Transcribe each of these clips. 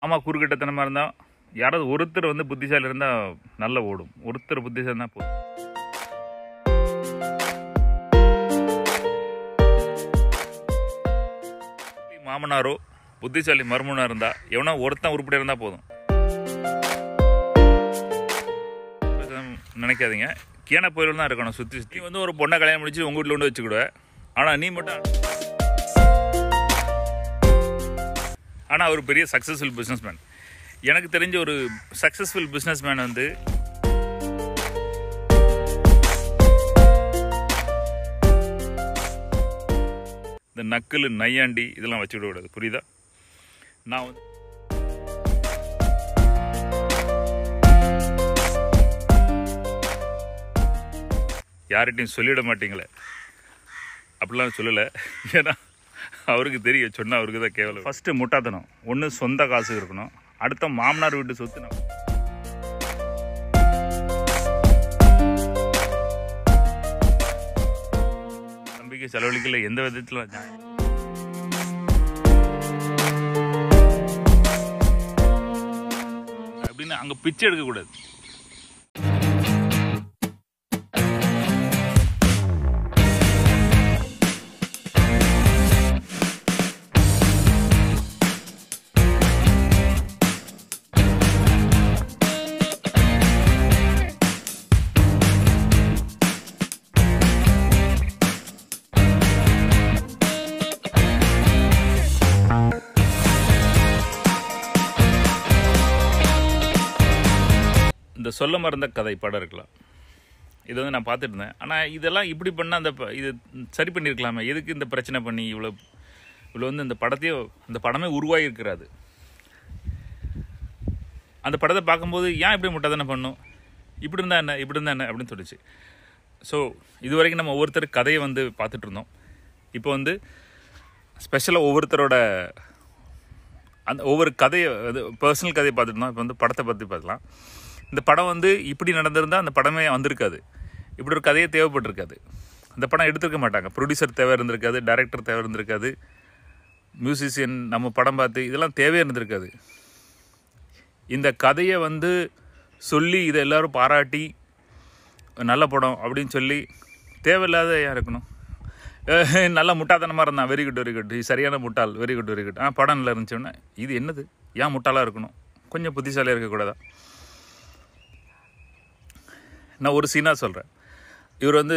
ஆமாம் குறுக்கிட்டத்தனமாக இருந்தால் யாராவது ஒருத்தர் வந்து புத்திசாலி இருந்தால் நல்லா ஓடும் ஒருத்தர் புத்திசாலி இருந்தால் போதும் மாமனாரோ புத்திசாலி மருமனாக இருந்தால் எவனோ ஒருத்தன் உருப்படியாக இருந்தால் போதும் நினைக்காதீங்க கேன போயில தான் இருக்கணும் சுற்றி சுற்றி வந்து ஒரு பொண்ணை கல்யாணம் முடிச்சு உங்கள் வீட்டில் கொண்டு வச்சுக்கிடுவ ஆனால் நீ மட்டும் ஆனால் அவர் பெரிய சக்ஸஸ்ஃபுல் பிஸ்னஸ்மேன் எனக்கு தெரிஞ்ச ஒரு சக்ஸஸ்ஃபுல் பிஸ்னஸ்மேன் வந்து இந்த நக்கல் நையாண்டி இதெல்லாம் வச்சுக்கிட கூடாது புரியுதா நான் வந்து யார்கிட்டையும் சொல்லிட மாட்டீங்களே அப்படிலாம் சொல்லலை ஏன்னா அவருக்கு தெரியும் சொன்னால் அவருக்கு தான் கேவலம் ஃபஸ்ட்டு முட்டாத்தனம் ஒன்று சொந்த காசு இருக்கணும் அடுத்த மாமனார் வீட்டு சொத்து நம்ம நம்பிக்கை செலவழிக்கல எந்த விதத்தில் நியாயம் அப்படின்னு அங்கே பிச்சை எடுக்கக்கூடாது இந்த சொல்ல மறந்த கதை படம் இருக்கலாம் இது வந்து நான் பார்த்துட்டு இருந்தேன் ஆனால் இதெல்லாம் இப்படி பண்ணால் அந்த ப- இது சரி பண்ணியிருக்கலாமே எதுக்கு இந்த பிரச்சனை பண்ணி இவ்வளோ இவ்வளோ வந்து இந்த படத்தையோ அந்த படமே உருவாகி இருக்கிறாது அந்த படத்தை பார்க்கும்போது ஏன் இப்படி முட்டாதானே பண்ணும் இப்படி இருந்தா என்ன இப்படி இருந்தா என்ன அப்படின்னு சொல்லிச்சு ஸோ இது வரைக்கும் நம்ம ஒவ்வொருத்தர் கதையை வந்து பார்த்துட்டு இருந்தோம் இப்போ வந்து ஸ்பெஷலாக ஒவ்வொருத்தரோட அந்த ஒவ்வொரு கதையை அது பர்சனல் கதையை பார்த்துட்டு இருந்தோம் இப்போ வந்து படத்தை பற்றி பார்க்கலாம் இந்த படம் வந்து இப்படி நடந்திருந்தால் அந்த படமே வந்திருக்காது இப்படி ஒரு கதையே தேவைப்பட்டிருக்காது அந்த படம் எடுத்திருக்க மாட்டாங்க ப்ரொடியூசர் தேவை இருந்திருக்காது டைரக்டர் தேவை இருந்திருக்காது மியூசிஷியன் நம்ம படம் பார்த்து இதெல்லாம் தேவையே இருந்திருக்காது இந்த கதையை வந்து சொல்லி இதை எல்லாரும் பாராட்டி நல்ல படம் அப்படின்னு சொல்லி தேவையில்லாத ஏன் இருக்கணும் அஹ் நல்ல முட்டாத்தனமாக இருந்தான் வெரி குட் வெரி குட் சரியான முட்டாள் வெரி குட் வெரி குட் ஆ படம் நல்லா இருந்துச்சுன்னா இது என்னது ஏன் முட்டாளாக இருக்கணும் கொஞ்சம் புத்திசாலியாக இருக்கக்கூடாதா நான் ஒரு சீனாக சொல்கிறேன் இவர் வந்து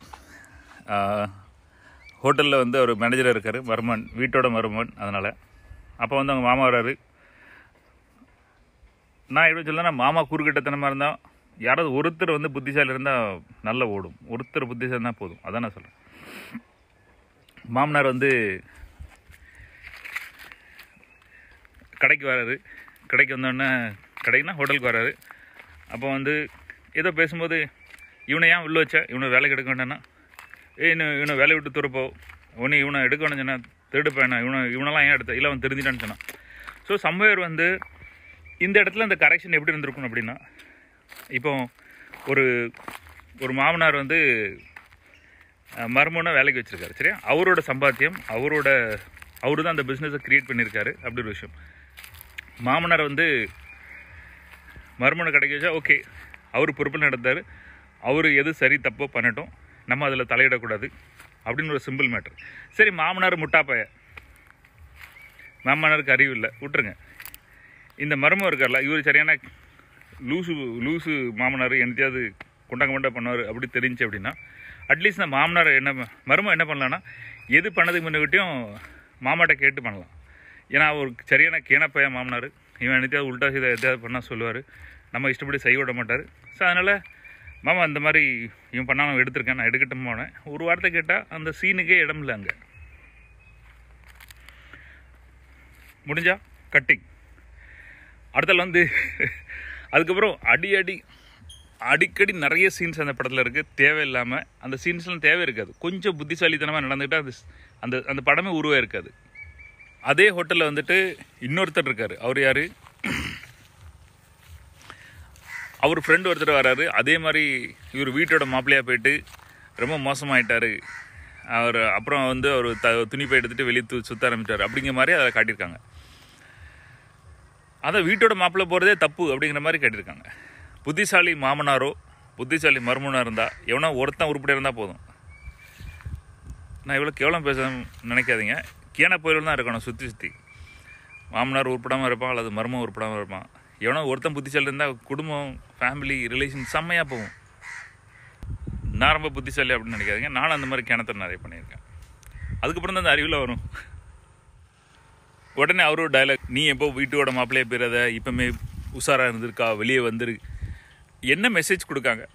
ஹோட்டலில் வந்து ஒரு மேனேஜராக இருக்கார் மருமன் வீட்டோட மருமன் அதனால் அப்போ வந்து அவங்க மாமா வராரு நான் எப்படி சொல்லனா மாமா குறுக்கிட்டத்தனமாக இருந்தால் யாராவது ஒருத்தர் வந்து புத்திசாலி இருந்தால் நல்லா ஓடும் ஒருத்தர் புத்திசாலி இருந்தால் போதும் அதான் நான் சொல்கிறேன் மாமனார் வந்து கடைக்கு வராரு கடைக்கு வந்தோடனே கடைக்குனா ஹோட்டலுக்கு வராரு அப்போ வந்து ஏதோ பேசும்போது இவனை ஏன் உள்ள வச்ச இவனை வேலைக்கு எடுக்க வேண்டாம்னா ஏய் இன்னும் இவனை வேலையை விட்டு துறப்போ உன்னை இவனை எடுக்க வேணும் சொன்னா திருடு பையனா இவனை இவனெல்லாம் ஏன் எடுத்த இல்லை அவன் தெரிஞ்சிட்டான்னு சொன்னான் ஸோ சம்வேர் வந்து இந்த இடத்துல இந்த கரெக்ஷன் எப்படி இருந்திருக்கணும் அப்படின்னா இப்போ ஒரு ஒரு மாமனார் வந்து அஹ், மருமகனை வேலைக்கு வச்சிருக்காரு சரியா அவரோட சம்பாத்தியம் அவரோட அவரு தான் அந்த பிஸ்னஸை க்ரியேட் பண்ணியிருக்காரு அப்படி ஒரு விஷயம் மாமனார் வந்து மருமனை கிடைக்க வச்சா ஓகே அவர் பொறுப்பில் நடந்தார் அவர் எது சரி தப்போ பண்ணட்டும் நம்ம அதில் தலையிடக்கூடாது அப்படின்னு ஒரு சிம்பிள் மேட்ரு சரி மாமனார் முட்டாப்பைய மாமனாருக்கு அறிவு இல்லை விட்டுருங்க இந்த மருமம் இருக்கார்ல இவர் சரியான லூசு லூசு மாமனார் என்னத்தையாவது குண்டங்க மண்டா பண்ணுவார் அப்படி தெரிஞ்சு அப்படின்னா அட்லீஸ்ட் இந்த மாமனார் என்ன மருமம் என்ன பண்ணலான்னா எது பண்ணதுக்கு முன்னாடியும் மாமாட்ட கேட்டு பண்ணலாம் ஏன்னா அவர் சரியான கேனப்பைய மாமனார் இவன் என்னத்தையாவது உல்டா சீதா எதாவது பண்ணால் சொல்லுவார் நம்ம இஷ்டப்படி செய்ய விட மாட்டார் ஸோ அதனால் மாமா இந்த மாதிரி இவன் பண்ணா நான் எடுத்திருக்கேன் நான் எடுக்கட்டும் போனேன் ஒரு வார்த்தை கேட்டால் அந்த சீனுக்கே இடம் இல்லை அங்கே முடிஞ்சா கட்டிங் அடுத்தல வந்து அதுக்கப்புறம் அடி அடி அடிக்கடி நிறைய சீன்ஸ் அந்த படத்தில் இருக்குது தேவையில்லாமல் அந்த சீன்ஸ்லாம் தேவை இருக்காது கொஞ்சம் புத்திசாலித்தனமாக நடந்துக்கிட்டால் அது அந்த அந்த படமே உருவாக இருக்காது அதே ஹோட்டலில் வந்துட்டு இன்னொருத்தர் இருக்கார் அவர் யார் அவர் ஃப்ரெண்டு ஒருத்தர் வராரு அதே மாதிரி இவர் வீட்டோட மாப்பிள்ளையாக போயிட்டு ரொம்ப மோசமாயிட்டாரு அவர் அப்புறம் வந்து அவர் த துணி பை எடுத்துட்டு வெளியே து சுத்த ஆரம்பிச்சார் அப்படிங்கிற மாதிரி அதை காட்டியிருக்காங்க அதை வீட்டோட மாப்பிள்ளை போகிறதே தப்பு அப்படிங்கிற மாதிரி கேட்டிருக்காங்க புத்திசாலி மாமனாரோ புத்திசாலி மருமனாக இருந்தால் எவனோ ஒருத்தன் உருப்படியாக இருந்தால் போதும் நான் இவ்வளோ கேவலம் பேச நினைக்காதீங்க கேன போயில தான் இருக்கணும் சுற்றி சுற்றி மாமனார் உருப்படாமல் இருப்பான் அல்லது மருமம் உருப்படாமல் இருப்பான் எவனோ ஒருத்தன் புத்திசாலி இருந்தால் குடும்பம் ஃபேமிலி ரிலேஷன் செம்மையாக போகும் நான் ரொம்ப புத்திசாலி அப்படின்னு நினைக்காதீங்க நானும் அந்த மாதிரி கிணத்தை நிறைய பண்ணியிருக்கேன் அதுக்கப்புறம் தான் அந்த அறிவில் வரும் உடனே அவரோட டைலாக் நீ எப்போ வீட்டோட மாப்பிள்ளையே போயிடாத இப்போமே உஷாராக இருந்திருக்கா வெளியே வந்துரு என்ன மெசேஜ் கொடுக்காங்க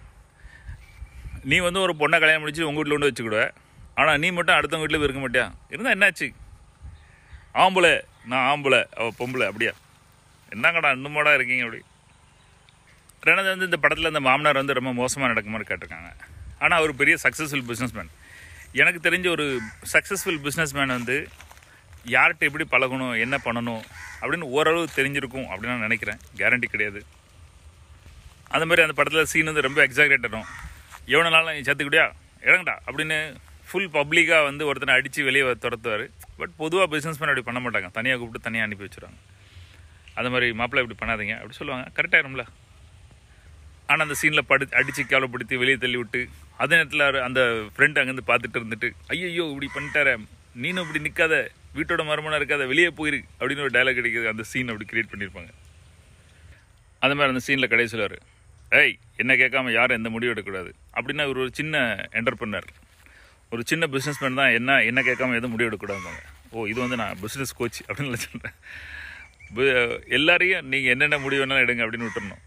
நீ வந்து ஒரு பொண்ணை கல்யாணம் முடிச்சு உங்கள் வீட்டில் கொண்டு வச்சுக்கிடுவ ஆனால் நீ மட்டும் அடுத்தவங்க வீட்டில் இருக்க மாட்டியா இருந்தால் என்னாச்சு ஆம்பளை நான் ஆம்பளை அவள் பொம்பளை அப்படியா என்னங்கடா இன்னுமாடா இருக்கீங்க அப்படி ரெண்டாவது வந்து இந்த படத்தில் இந்த மாமனார் வந்து ரொம்ப மோசமாக நடக்க மாதிரி கேட்டிருக்காங்க ஆனால் அவர் பெரிய சக்ஸஸ்ஃபுல் பிஸ்னஸ்மேன் எனக்கு தெரிஞ்ச ஒரு சக்ஸஸ்ஃபுல் பிஸ்னஸ்மேன் வந்து யார்கிட்ட எப்படி பழகணும் என்ன பண்ணணும் அப்படின்னு ஓரளவு தெரிஞ்சிருக்கும் அப்படின்னு நான் நினைக்கிறேன் கேரண்டி கிடையாது அந்த மாதிரி அந்த படத்தில் சீன் வந்து ரொம்ப எக்ஸாக்ரேட் ஆகும் எவ்வளோ நாள் நீ சேர்த்துக்கிட்டியா இறங்கடா அப்படின்னு ஃபுல் பப்ளிக்காக வந்து ஒருத்தனை அடித்து வெளியே துரத்துவார் பட் பொதுவாக பிஸ்னஸ்மேன் அப்படி பண்ண மாட்டாங்க தனியாக கூப்பிட்டு தனியாக அனுப்பி வச்சுருவாங்க அந்த மாதிரி மாப்பிள்ளை இப்படி பண்ணாதீங்க அப்படி சொல்லுவாங்க கரெக்டாயிரும்ல ஆனால் அந்த சீனில் படு அடித்து கேவலப்படுத்தி வெளியே தள்ளி விட்டு அதே நேரத்தில் அந்த ஃப்ரெண்ட் அங்கேருந்து பார்த்துட்டு இருந்துட்டு ஐயோ இப்படி பண்ணிட்டார நீனும் இப்படி நிற்காத வீட்டோட மருமனாக இருக்காத வெளியே போயிரு அப்படின்னு ஒரு டைலாக் கிடைக்குது அந்த சீன் அப்படி கிரியேட் பண்ணியிருப்பாங்க அந்த மாதிரி அந்த சீனில் கடைசி சொல்லுவார் ஏய் என்ன கேட்காம யாரும் எந்த முடிவு எடுக்கக்கூடாது அப்படின்னா இவர் ஒரு சின்ன என்டர்பிரனர் ஒரு சின்ன பிஸ்னஸ்மேன் தான் என்ன என்ன கேட்காம எதுவும் முடிவு எடுக்கக்கூடாதுங்க ஓ இது வந்து நான் பிஸ்னஸ் கோச் அப்படின்னு சொல்கிறேன் எல்லாரையும் நீங்கள் என்னென்ன முடிவு வேணாலும் எடுங்க அப்படின்னு விட்டுறணும்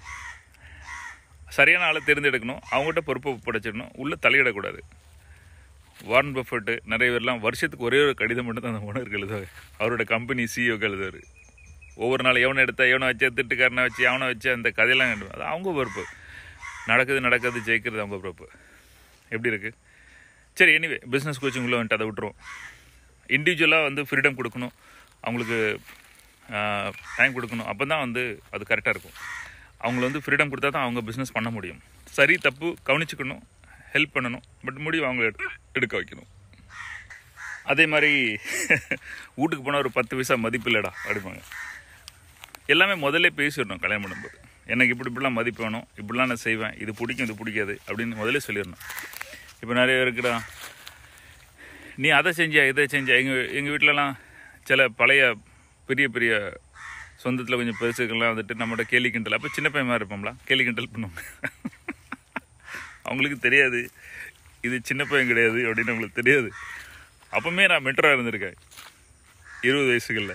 சரியான ஆளை தேர்ந்தெடுக்கணும் அவங்ககிட்ட பொறுப்பை படைச்சிடணும் உள்ளே தலையிடக்கூடாது வாரன் பஃபர்ட்டு நிறைய பேர்லாம் வருஷத்துக்கு ஒரே ஒரு கடிதம் மட்டும் தான் அந்த ஓனருக்கு எழுதுவார் அவரோட கம்பெனி சிஇஓக்கு எழுதுவார் ஒவ்வொரு நாள் எவனை எடுத்தா எவனை வச்சு திட்டுக்காரனை வச்சு அவனை வச்சு அந்த கதையெல்லாம் எழுதுவார். அது அவங்க பொறுப்பு நடக்குது நடக்குது ஜெயிக்கிறது அவங்க பொறுப்பு எப்படி இருக்குது சரி எனிவே பிஸ்னஸ் கோச்சிங்குள்ளே வந்துட்டு அதை விட்டுருவோம் இண்டிவிஜுவலாக வந்து ஃப்ரீடம் கொடுக்கணும் அவங்களுக்கு டைம் கொடுக்கணும் அப்போ தான் வந்து அது கரெக்டாக இருக்கும் அவங்கள வந்து ஃப்ரீடம் கொடுத்தா தான் அவங்க பிஸ்னஸ் பண்ண முடியும் சரி தப்பு கவனிச்சுக்கணும் ஹெல்ப் பண்ணணும் பட் முடிவு அவங்கள எடு- எடுக்க வைக்கணும் அதே மாதிரி வீட்டுக்கு போனால் ஒரு பத்து பைசா மதிப்பு இல்லைடா அப்படிம்பாங்க எல்லாமே முதல்ல பேசிடணும் கல்யாணம் பண்ணும்போது எனக்கு இப்படி இப்படிலாம் மதிப்பு வேணும் இப்படிலாம் நான் செய்வேன் இது பிடிக்கும் இது பிடிக்காது அப்படின்னு முதல்ல சொல்லிடணும் இப்போ நிறைய பேருக்குடா நீ அதை செஞ்சியா இதை செஞ்சியா எங்கள் எங்கள் வீட்டிலலாம் சில பழைய பெரிய பெரிய சொந்தத்தில் கொஞ்சம் பெருசுக்கெல்லாம் வந்துட்டு நம்மகிட்ட கேலி கிண்டல் அப்போ சின்ன பையன் மாதிரி இருப்போம்ல கேலி கிண்டல் பண்ணுவாங்க அவங்களுக்கு தெரியாது இது சின்ன பையன் கிடையாது அப்படின்னு அவங்களுக்கு தெரியாது அப்பவுமே நான் மெட்ரோ இருந்திருக்கேன் இருபது வயசுகளில்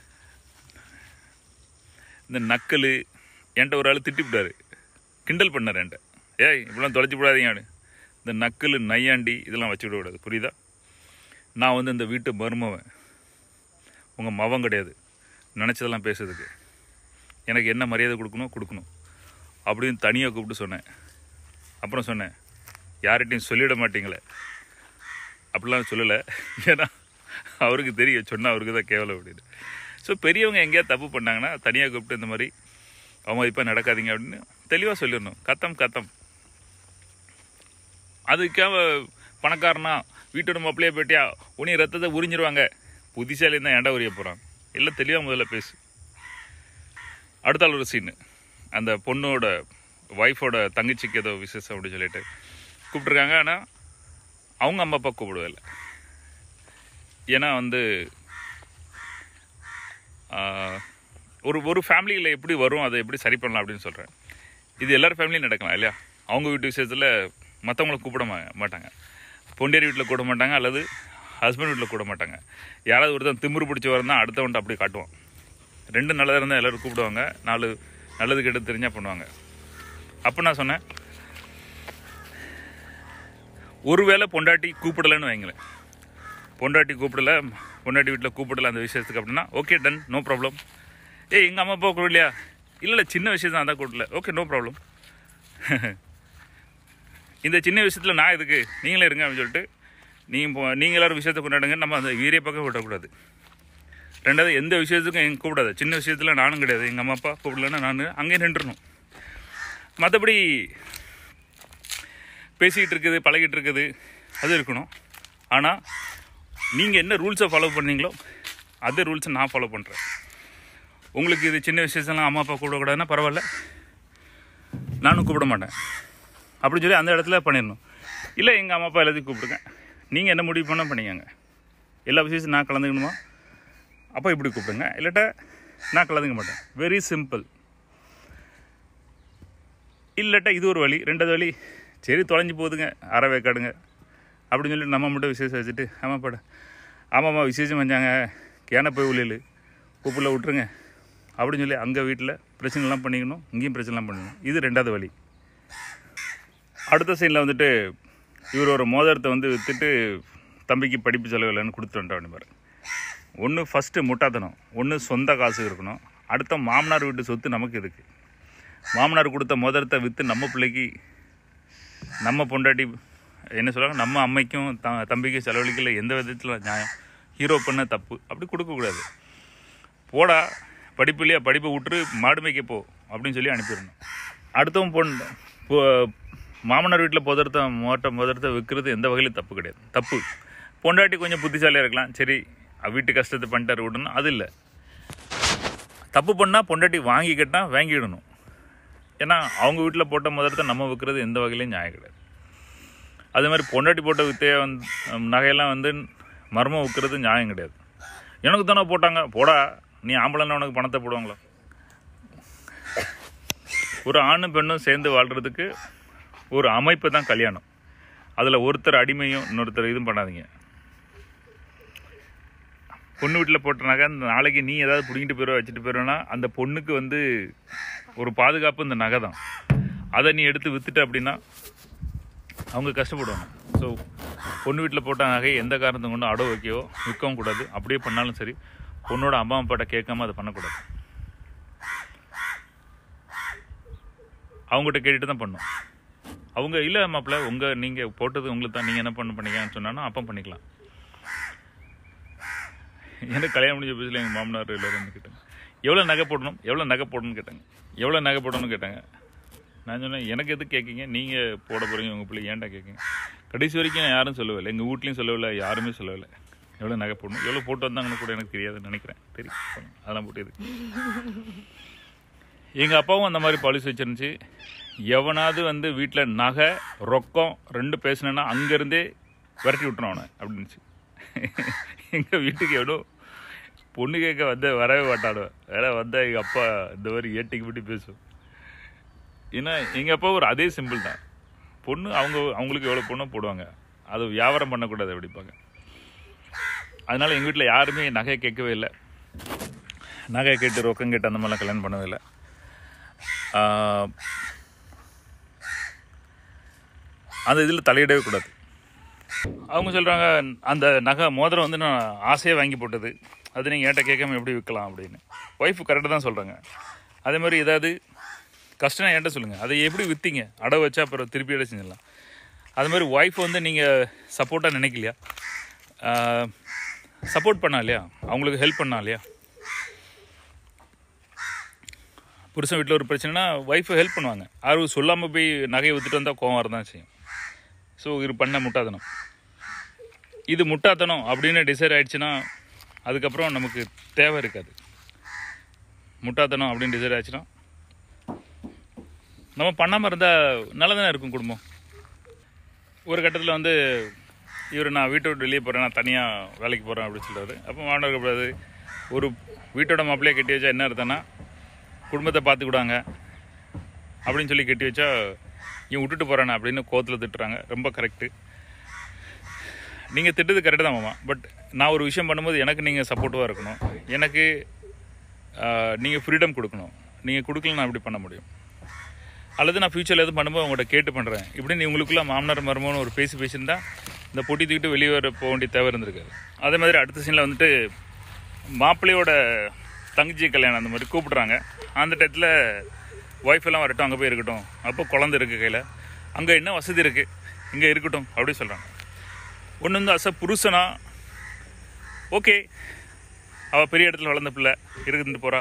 இந்த நக்கல் என்கிட்ட ஒரு ஆள் திட்டிவிட்டாரு கிண்டல் பண்ணார் என்கிட்ட ஏய் இப்படிலாம் தொலைச்சி விடாதீங்க அப்படி. இந்த நக்கல் நையாண்டி இதெல்லாம் வச்சு விடக்கூடாது புரியுதா நான் வந்து இந்த வீட்டு மருமவன் உங்கள் மவன் கிடையாது நினச்சதெல்லாம் பேசுறதுக்கு எனக்கு என்ன மரியாதை கொடுக்கணும் கொடுக்கணும் அப்படின்னு தனியாக கூப்பிட்டு சொன்னேன் அப்புறம் சொன்னேன் யார்கிட்டையும் சொல்லிட மாட்டீங்களே அப்படிலாம் சொல்லலை ஏன்னா அவருக்கு தெரியும் சொன்னால் அவருக்கு தான் கேவலம் அப்படின்னு ஸோ பெரியவங்க எங்கேயாவது தப்பு பண்ணாங்கன்னா தனியாக கூப்பிட்டு இந்த மாதிரி அவமதிப்பாக நடக்காதீங்க அப்படின்னு தெளிவாக சொல்லிடணும் கத்தம் கத்தம் அதுக்காக பணக்காரனா வீட்டோட மாப்பிள்ளையே போயிட்டியா உனி ரத்தத்தை உறிஞ்சிருவாங்க புத்திசாலி தான் ஏன்டா உரிய போகிறான் எல்லாம் தெளிவாக முதல்ல பேசு அடுத்த ஆள் ஒரு சீனு அந்த பொண்ணோட ஒய்ஃபோட தங்கச்சிக்கு ஏதோ விசேஷம் அப்படின்னு சொல்லிட்டு கூப்பிட்ருக்காங்க ஆனால் அவங்க அம்மா அப்பா கூப்பிடுவதில்ல ஏன்னா வந்து ஆஹ், ஒரு ஒரு ஃபேமிலியில் எப்படி வரும் அதை எப்படி சரி பண்ணலாம் அப்படின்னு சொல்கிறேன் இது எல்லார் ஃபேமிலியும் நடக்கலாம் இல்லையா அவங்க வீட்டு விஷயத்தில் மற்றவங்கள கூப்பிட மா- மாட்டாங்க பொண்டியர் வீட்டில் கூட மாட்டாங்க அல்லது ஹஸ்பண்ட் வீட்டில் கூட மாட்டாங்க யாராவது ஒருத்தன் திமிரு பிடிச்சி வரதான் அடுத்தவன்ட்டு அப்படியே காட்டுவான் ரெண்டு நல்லதாக இருந்தால் எல்லோரும் கூப்பிடுவாங்க நாலு நல்லது கெட்டது தெரிஞ்சால் பண்ணுவாங்க அப்போ நான் சொன்னேன் ஒருவேளை பொண்டாட்டி கூப்பிடலைன்னு வைங்களேன் பொண்டாட்டி கூப்பிடல பொண்டாட்டி வீட்டில் கூப்பிடல அந்த விஷயத்துக்கு அப்படின்னா ஓகே டன் நோ ப்ராப்ளம் ஏய் எங்கள் அம்மா அப்பா கூடலையா இல்லை இல்லை சின்ன விஷயம் தான் அதான் கூப்பிடல ஓகே நோ ப்ராப்ளம் இந்த சின்ன விஷயத்தில் நான் இதுக்கு நீங்களே இருங்க அப்படின்னு சொல்லிட்டு நீங்கள் இப்போ நீங்கள் எல்லாரும் விஷயத்தை கொண்டாடுங்க நம்ம அந்த வீரிய பக்கம் விடக்கூடாது ரெண்டாவது எந்த விஷயத்துக்கும் எங்க கூப்பிடாது சின்ன விஷயத்தில் நானும் கிடையாது எங்கள் அம்மா அப்பா கூப்பிடலன்னா நான் அங்கேயே நின்றுணும் மற்றபடி பேசிக்கிட்டு இருக்குது பழகிட்டு இருக்குது அது இருக்கணும் ஆனால் நீங்கள் என்ன ரூல்ஸை ஃபாலோ பண்ணீங்களோ அதே ரூல்ஸை நான் ஃபாலோ பண்ணுறேன் உங்களுக்கு இது சின்ன விசேஷம்லாம் அம்மா அப்பா கூப்பிடக்கூடாதுன்னா பரவாயில்ல நானும் கூப்பிட மாட்டேன் அப்படின்னு சொல்லி அந்த இடத்துல பண்ணிடணும் இல்லை எங்கள் அம்மா அப்பா எல்லாத்தையும் கூப்பிடுங்க நீங்கள் என்ன முடிவு பண்ணால் பண்ணிக்கங்க எல்லா விசேஷம் நான் கலந்துக்கணுமா அப்போ இப்படி கூப்பிடுங்க இல்லாட்டா நான் கலந்துக்க மாட்டேன் வெரி சிம்பிள் இல்லாட்டா இது ஒரு வழி ரெண்டாவது வழி சரி தொலைஞ்சு போகுதுங்க அரை வேக்காடுங்க அப்படின்னு சொல்லி நம்ம மட்டும் விசேஷம் வச்சுட்டு ஆமாப்பாடா ஆமாம்மா விசேஷம் வந்தாங்க கேன போய் உள்ளில் உப்புல விட்டுருங்க அப்படின்னு சொல்லி அங்கே வீட்டில் பிரச்சனைலாம் பண்ணிக்கணும் இங்கேயும் பிரச்சனைலாம் பண்ணணும் இது ரெண்டாவது வழி அடுத்த சைடில் வந்துட்டு இவர் ஒரு மோதிரத்தை வந்து விற்றுட்டு தம்பிக்கு படிப்பு செலவு இல்லைன்னு கொடுத்துட்டு பாரு ஒன்று ஃபஸ்ட்டு முட்டாத்தனம் ஒன்று சொந்த காசு இருக்கணும் அடுத்த மாமனார் வீட்டு சொத்து நமக்கு இருக்கு மாமனார் கொடுத்த மோதிரத்தை விற்று நம்ம பிள்ளைக்கு நம்ம பொண்டாட்டி என்ன சொல்கிறாங்க நம்ம அம்மைக்கும் த தம்பிக்கும் செலவழிக்கல எந்த விதத்தில் நியாயம் ஹீரோ பண்ண தப்பு அப்படி கொடுக்கக்கூடாது போடா படிப்பு இல்லையா படிப்பை விட்டுரு மாடு மேய்க்க போ அப்படின்னு சொல்லி அனுப்பிடணும் அடுத்தவன் பொண்ணு பொ- மாமனார் வீட்டில் புதரத்தை மோட்ட முதரத்தை விற்கிறது எந்த வகையிலும் தப்பு கிடையாது தப்பு பொண்டாட்டி கொஞ்சம் புத்திசாலியாக இருக்கலாம் சரி அவ வீட்டு கஷ்டத்தை பண்ணிட்டாரு விடணும் அது இல்லை தப்பு பண்ணால் பொண்டாட்டி வாங்கிக்கிட்டா வாங்கிடணும் ஏன்னா அவங்க வீட்டில் போட்ட முதலத்தை நம்ம விற்கிறது எந்த வகையிலையும் நியாயம் கிடையாது அதே மாதிரி பொண்டாட்டி போட்ட வித்தைய வந்து நகையெல்லாம் வந்து மர்மம் விற்கிறது நியாயம் கிடையாது எனக்கு தானே போட்டாங்க போடா நீ ஆம்பளைன்னா உனக்கு பணத்தை போடுவாங்களா ஒரு ஆணும் பெண்ணும் சேர்ந்து வாழ்கிறதுக்கு ஒரு அமைப்பு தான் கல்யாணம் அதில் ஒருத்தர் அடிமையும் இன்னொருத்தர் இதுவும் பண்ணாதீங்க பொண்ணு வீட்டில் போட்டனாக்கா அந்த நாளைக்கு நீ ஏதாவது பிடிங்கிட்டு போயிடுவ வச்சுட்டு போயிடுவேன்னா அந்த பொண்ணுக்கு வந்து ஒரு பாதுகாப்பு இந்த நகை தான் அதை நீ எடுத்து வித்துட்ட அப்படின்னா அவங்க கஷ்டப்படுவாங்க ஸோ பொண்ணு வீட்டில் போட்ட நகை எந்த காரணத்தை கொண்டு அடவு வைக்கவோ விற்கவும் கூடாது அப்படியே பண்ணாலும் சரி பொண்ணோட அம்மா அப்பாட்ட கேட்காம அதை பண்ணக்கூடாது அவங்ககிட்ட கேட்டுட்டு தான் பண்ணும் அவங்க இல்லை மாப்பிள்ள உங்கள் நீங்கள் போட்டது உங்களுக்கு தான் நீங்கள் என்ன பண்ண பண்ணீங்கன்னு சொன்னாலும் அப்போ பண்ணிக்கலாம் எனக்கு கல்யாணம் முடிஞ்ச புதுசில் எங்கள் மாமனார் எல்லாரும் வந்து கேட்டாங்க எவ்வளோ நகை போடணும் எவ்வளோ நகை போடணும்னு கேட்டாங்க எவ்வளோ நகை போடணும்னு கேட்டாங்க நான் சொன்னேன் எனக்கு எது கேட்கீங்க நீங்கள் போட போகிறீங்க உங்கள் பிள்ளை ஏன்டா கேட்குங்க கடைசி வரைக்கும் நான் யாரும் சொல்லவில்லை எங்கள் வீட்லேயும் சொல்லவில்லை யாருமே சொல்லவில்லை எவ்வளோ நகை போடணும் எவ்வளோ போட்டு வந்தாங்கன்னு கூட எனக்கு தெரியாதுன்னு நினைக்கிறேன் தெரியும் அதெல்லாம் போட்டு எதுக்கு எங்கள் அப்பாவும் அந்த மாதிரி பாலிசி வச்சிருந்துச்சு எவனாவது வந்து வீட்டில் நகை ரொக்கம் ரெண்டு பேசினேன்னா அங்கேருந்தே விரட்டி விட்டுரும் அவனை அப்படின்னுச்சு எங்கள் வீட்டுக்கு எவ்வளோ பொண்ணு கேட்க வந்த வரவே மாட்டாடுவேன் வேற வந்தால் எங்கள் அப்பா இந்த மாதிரி ஏட்டிக்கு விட்டு பேசும் ஏன்னா எங்கள் அப்பா ஒரு அதே சிம்பிள் தான் பொண்ணு அவங்க அவங்களுக்கு எவ்வளோ பொண்ணோ போடுவாங்க அது வியாபாரம் பண்ணக்கூடாது அப்படிப்பாங்க அதனால எங்கள் வீட்டில் யாருமே நகையை கேட்கவே இல்லை நகை கேட்டு ரொக்கம் கேட்டு அந்த மாதிரிலாம் கல்யாணம் பண்ணவே இல்லை ஆஹ், அந்த இதில் தலையிடவே கூடாது அவங்க சொல்கிறாங்க அந்த நகை மோதிரம் வந்து நான் ஆசையாக வாங்கி போட்டது அது நீங்கள் ஏன்ட்ட கேட்காம எப்படி விற்கலாம் அப்படின்னு ஒய்ஃப் கரெக்டாக தான் சொல்கிறாங்க அதே மாதிரி ஏதாவது கஷ்டம் என்கிட்ட சொல்லுங்கள் அதை எப்படி விற்றீங்க அடை வச்சா அப்புறம் திருப்பி அடை செஞ்சிடலாம் அது மாதிரி ஒய்ஃப் வந்து நீங்கள் சப்போர்ட்டாக நினைக்கலையா சப்போர்ட் பண்ணா இல்லையா அவங்களுக்கு ஹெல்ப் பண்ணா இல்லையா புருஷன் வீட்டில் ஒரு பிரச்சனைனா ஒய்ஃபு ஹெல்ப் பண்ணுவாங்க யாரும் சொல்லாமல் போய் நகையை விற்றுட்டு வந்தால் கோவம் வரதான் செய்யும் ஸோ இது பண்ண முட்டாத்தனம் இது முட்டாத்தனம் அப்படின்னு டிசைட் ஆயிடுச்சுன்னா அதுக்கப்புறம் நமக்கு தேவை இருக்காது முட்டாத்தனம் அப்படின்னு டிசைட் ஆச்சுன்னா நம்ம பண்ணாமல் இருந்தால் நல்லா தானே இருக்கும் குடும்பம் ஒரு கட்டத்தில் வந்து இவர் நான் வீட்டை விட்டு வெளியே போகிறேன் நான் தனியாக வேலைக்கு போகிறேன் அப்படின்னு சொல்கிறாரு அப்போ மாணவர் இருக்கக்கூடாது ஒரு வீட்டோட மாப்பிள்ளையை கட்டி வச்சா என்ன அர்த்தம்னா குடும்பத்தை பார்த்துக்கிடுவாங்க அப்படின்னு சொல்லி கட்டி வச்சா இவன் விட்டுட்டு போகிறானே அப்படின்னு கோத்தில் திட்டுறாங்க ரொம்ப கரெக்டு நீங்கள் திட்டது கரெக்டு தான் மாமா பட் நான் ஒரு விஷயம் பண்ணும்போது எனக்கு நீங்கள் சப்போர்ட்டிவாக இருக்கணும் எனக்கு நீங்கள் ஃப்ரீடம் கொடுக்கணும் நீங்கள் கொடுக்கல நான் இப்படி பண்ண முடியும் அல்லது நான் ஃப்யூச்சரில் எதுவும் பண்ணும்போது உங்கள்கிட்ட கேட்டு பண்ணுறேன் இப்படி நீ உங்களுக்குள்ள மாமனார் மருமகன் ஒரு பேசி பேசியிருந்தா இந்த பொட்டி தூக்கிட்டு வெளியே வர போக வேண்டிய தேவை இருந்திருக்காது அதே மாதிரி அடுத்த சீனில் வந்துட்டு மாப்பிள்ளையோட தங்கச்சி கல்யாணம் அந்த மாதிரி கூப்பிட்றாங்க அந்த டயத்தில் ஒய்ஃப் எல்லாம் வரட்டும் அங்கே போய் இருக்கட்டும் அப்போ குழந்தை இருக்குது கையில் அங்கே என்ன வசதி இருக்குது இங்கே இருக்கட்டும் அப்படி சொல்கிறாங்க ஒன்று வந்து அச புருஷனா ஓகே அவள் பெரிய இடத்துல வளர்ந்த பிள்ளை இருந்துட்டு போகிறா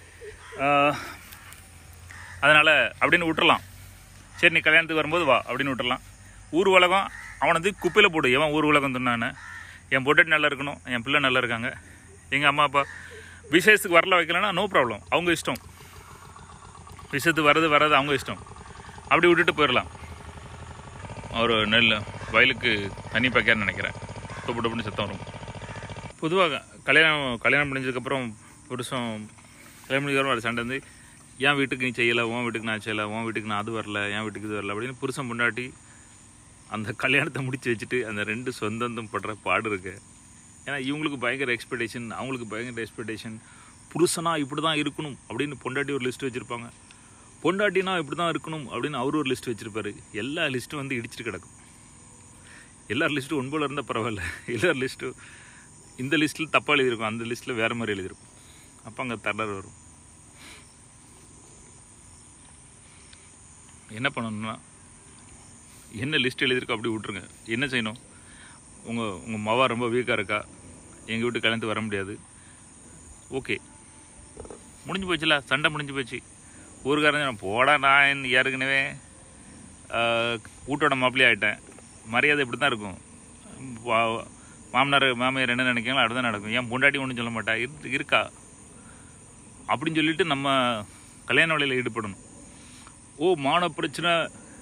அதனால் அப்படின்னு விட்டுறலாம் சரி நீ கல்யாணத்துக்கு வரும்போது வா அப்படின்னு விட்டுறலாம் ஊர் உலகம் அவனை வந்து குப்பையில் போடு எவன் ஊர் உலகம் சொன்னானே என் பொட்டாட்டி நல்லா இருக்கணும் என் பிள்ளை நல்லா இருக்காங்க எங்கள் அம்மா அப்பா விசேஷத்துக்கு வரல வைக்கலன்னா நோ ப்ராப்ளம் அவங்க இஷ்டம் விஷயத்துக்கு வர்றது வர்றது அவங்க இஷ்டம் அப்படி விட்டுட்டு போயிடலாம் ஒரு நெல் வயலுக்கு தண்ணி பாய்க்கான்னு நினைக்கிறேன் டொப்பு டொப்புன்னு சத்தம் வரும் பொதுவாக கல்யாணம் கல்யாணம் முடிஞ்சதுக்கப்புறம் புருஷன் கல்யாணம் முடிஞ்சதுக்கப்புறம் வர சண்டை வந்து என் வீட்டுக்கு நீ செய்யலை உன் வீட்டுக்கு நான் செய்யலை உன் வீட்டுக்கு நான் அது வரல என் வீட்டுக்கு இது வரல அப்படின்னு புருஷன் முன்னாடி அந்த கல்யாணத்தை முடிச்சு வச்சுட்டு அந்த ரெண்டு சொந்தந்தம் படுற பாடு இருக்கு ஏன்னா இவங்களுக்கு பயங்கர எக்ஸ்பெக்டேஷன் அவங்களுக்கு பயங்கர எக்ஸ்பெக்டேஷன் புருஷனா இப்படி தான் இருக்கணும் அப்படின்னு பொண்டாட்டி ஒரு லிஸ்ட் வச்சுருப்பாங்க பொண்டாட்டினா இப்படி தான் இருக்கணும் அப்படின்னு அவர் ஒரு லிஸ்ட் வச்சுருப்பாரு எல்லா லிஸ்ட்டும் வந்து இடிச்சிட்டு கிடக்கும் எல்லார் லிஸ்ட்டும் ஒன்பதுல இருந்தால் பரவாயில்ல எல்லார் லிஸ்ட்டும் இந்த லிஸ்ட்டில் தப்பாக எழுதியிருக்கும் அந்த லிஸ்ட்டில் வேறு மாதிரி எழுதியிருக்கும் அப்போ அங்கே தடர் வரும் என்ன பண்ணணும்னா என்ன லிஸ்ட் எழுதியிருக்கோ அப்படி விட்ருங்க என்ன செய்யணும் உங்கள் உங்கள் மவா ரொம்ப வீக்காக இருக்கா எங்கள் வீட்டு கல்யாணத்துக்கு வர முடியாது ஓகே முடிஞ்சு போச்சுல சண்டை முடிஞ்சு போச்சு ஊருக்காரன் சொன்னான், போடா நான் ஏற்கனவே ஆஹ், வீட்டோட மாப்பிள்ளை ஆகிட்டேன் மரியாதை இப்படி தான் இருக்கும் வா- மாமனார் மாமியார் என்ன நினைக்கிறாங்களோ அதுதான் நடக்கும் ஏன் பொண்டாட்டி ஒன்றும் சொல்ல மாட்டா இரு- இருக்கா அப்படின்னு சொல்லிட்டு நம்ம கல்யாண வேலையில் ஈடுபடணும் ஓ மான பிரச்சனை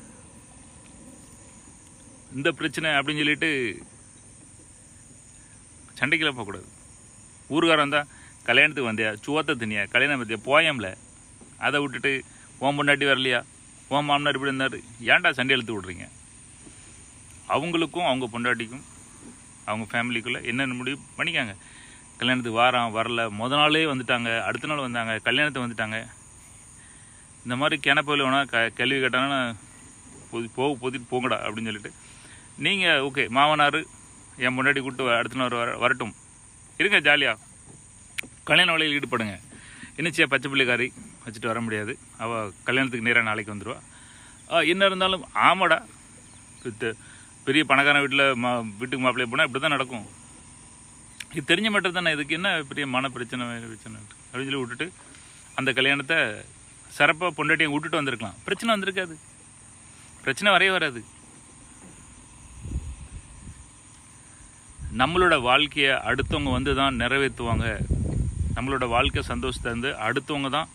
இந்த பிரச்சனை அப்படின்னு சொல்லிட்டு சண்டைக்கெல்லாம் போகக்கூடாது ஊருக்காரன் வந்தால் கல்யாணத்துக்கு வந்தியா சுவத்தை தினியா கல்யாணம் பற்றியா போயம்ல அதை விட்டுட்டு உன் பொண்டாட்டி வரலையா உன் மாமனார் இப்படி இருந்தார் ஏன்டா சண்டை இழுத்து விட்றீங்க அவங்களுக்கும் அவங்க பொண்டாட்டிக்கும் அவங்க ஃபேமிலிக்குள்ளே என்னென்ன முடிவு பண்ணிக்காங்க கல்யாணத்துக்கு வாரம் வரல முத நாளே வந்துட்டாங்க அடுத்த நாள் வந்தாங்க கல்யாணத்துக்கு வந்துட்டாங்க இந்த மாதிரி கிணப்பில் வேணால் க கேள்வி கேட்டாங்கன்னா பொதி போக பொதிட்டு போங்கடா அப்படின்னு சொல்லிட்டு நீங்கள் ஓகே மாமனார் என் முன்னாடி கூப்பிட்டு அடுத்த நாள் வர வரட்டும் இருங்க ஜாலியாக கல்யாண வேலையில் ஈடுபடுங்க என்னச்சியா பச்சை பிள்ளைக்காரி வச்சுட்டு வர முடியாது அவள் கல்யாணத்துக்கு நேராக நாளைக்கு வந்துடுவா ஆ, என்ன இருந்தாலும் ஆமாடா பெத்த- பெரிய பணக்காரன் வீட்டில் மா வீட்டுக்கு மாப்பிள்ளை போனால் இப்படி தான் நடக்கும் இது தெரிஞ்ச மட்டும் தானே இதுக்கு என்ன பெரிய மன பிரச்சனை வேறு பிரச்சனை அப்படின்னு சொல்லி விட்டுட்டு அந்த கல்யாணத்தை சிறப்பாக பொண்டாட்டியை விட்டுட்டு வந்திருக்கலாம் பிரச்சனை வந்திருக்காது பிரச்சனை வரைய வராது நம்மளோட வாழ்க்கையை அடுத்தவங்க வந்து தான் நிறைவேற்றுவாங்க நம்மளோட வாழ்க்கை சந்தோஷத்தை வந்து அடுத்தவங்க தான்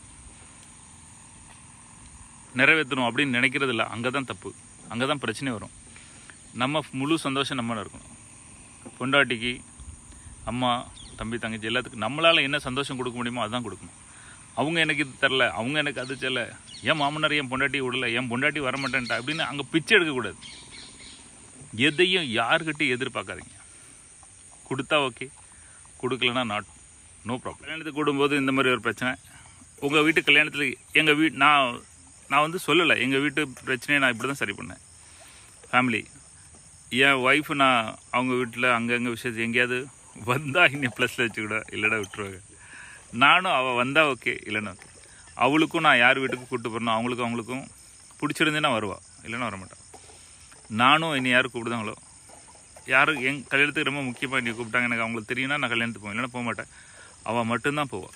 நிறைவேற்றணும் அப்படின்னு நினைக்கிறது இல்லை அங்கே தான் தப்பு அங்கே தான் பிரச்சனை வரும் நம்ம முழு சந்தோஷம் நம்ம இருக்கணும் பொண்டாட்டிக்கு அம்மா தம்பி தங்கச்சி எல்லாத்துக்கும் நம்மளால் என்ன சந்தோஷம் கொடுக்க முடியுமோ அதுதான் கொடுக்கணும் அவங்க எனக்கு இது தரல அவங்க எனக்கு அது செல்ல என் மாமனார் என் பொண்டாட்டி விடல என் பொண்டாட்டி வர மாட்டேன்ட்டா அப்படின்னு அங்கே பிச்சை எடுக்கக்கூடாது எதையும் யாருக்கிட்டையும் எதிர்பார்க்காதீங்க கொடுத்தா ஓகே கொடுக்கலனா நாட் நோ ப்ராப்ளம் கல்யாணத்துக்கு கூடும்போது இந்த மாதிரி ஒரு பிரச்சனை உங்கள் வீட்டு கல்யாணத்தில் எங்கள் வீட் நான் நான் வந்து சொல்லலை எங்கள் வீட்டு பிரச்சனையை நான் இப்படி தான் சரி பண்ணேன் ஃபேமிலி என் ஒய்ஃபு நான் அவங்க வீட்டில் அங்கங்கே விஷயத்து எங்கேயாவது வந்தால் இன்னும் ப்ளஸில் வச்சுக்கூட இல்லைடா விட்டுருவாங்க நானும் அவள் வந்தால் ஓகே இல்லைன்னா ஓகே அவளுக்கும் நான் யார் வீட்டுக்கும் கூப்பிட்டு போகிறனோ அவங்களுக்கும் அவங்களுக்கும் பிடிச்சிருந்தேன்னா வருவா இல்லைன்னா வர மாட்டான் நானும் என்னை யார் கூப்பிடுதாங்களோ யாரும் என் கல்யாணத்துக்கு ரொம்ப முக்கியமாக என்னை கூப்பிட்டாங்க எனக்கு அவங்களுக்கு தெரியும்னா நான் கல்யாணத்துக்கு போவேன் இல்லைன்னா போக மாட்டேன் அவள் மட்டும்தான் போவாள்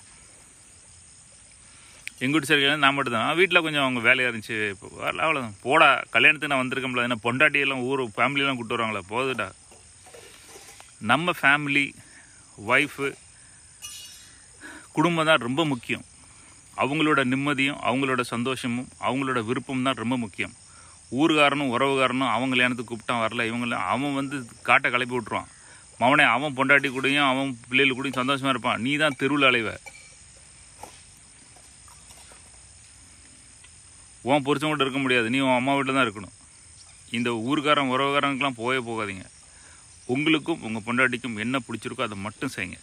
எங்கள் வீட்டு சரி கல்யாணம் நான் மட்டும் தான் வீட்டில் கொஞ்சம் அவங்க வேலையாக இருந்துச்சு இப்போ வரல அவ்வளோதான் போடா கல்யாணத்துக்கு நான் வந்திருக்கோம்ல என்ன பொண்டாட்டியெல்லாம் ஊர் ஃபேமிலியெல்லாம் கூப்பிட்டு வருவாங்களா போதுடா நம்ம ஃபேமிலி ஒய்ஃபு குடும்பம் தான் ரொம்ப முக்கியம் அவங்களோட நிம்மதியும் அவங்களோட சந்தோஷமும் அவங்களோட விருப்பம் தான் ரொம்ப முக்கியம் ஊர்காரனும் உறவுகாரனும் அவங்க கல்யாணத்துக்கு கூப்பிட்டான் வரல இவங்கள அவன் வந்து காட்டை கிளப்பி விட்ருவான் மவனே அவன் பொண்டாட்டி கூடயும் அவன் பிள்ளைகள் கூடயும் சந்தோஷமா இருப்பான் நீ தான் தெருவில் அலைவ உன் புருஷன் கூட இருக்க முடியாது நீ உன் அம்மா வீட்டில் தான் இருக்கணும் இந்த ஊர்க்காரன் உறவுகாரனுக்கெல்லாம் போயே போகாதீங்க உங்களுக்கும் உங்கள் பொண்டாட்டிக்கும் என்ன பிடிச்சிருக்கோ அதை மட்டும் செய்யுங்க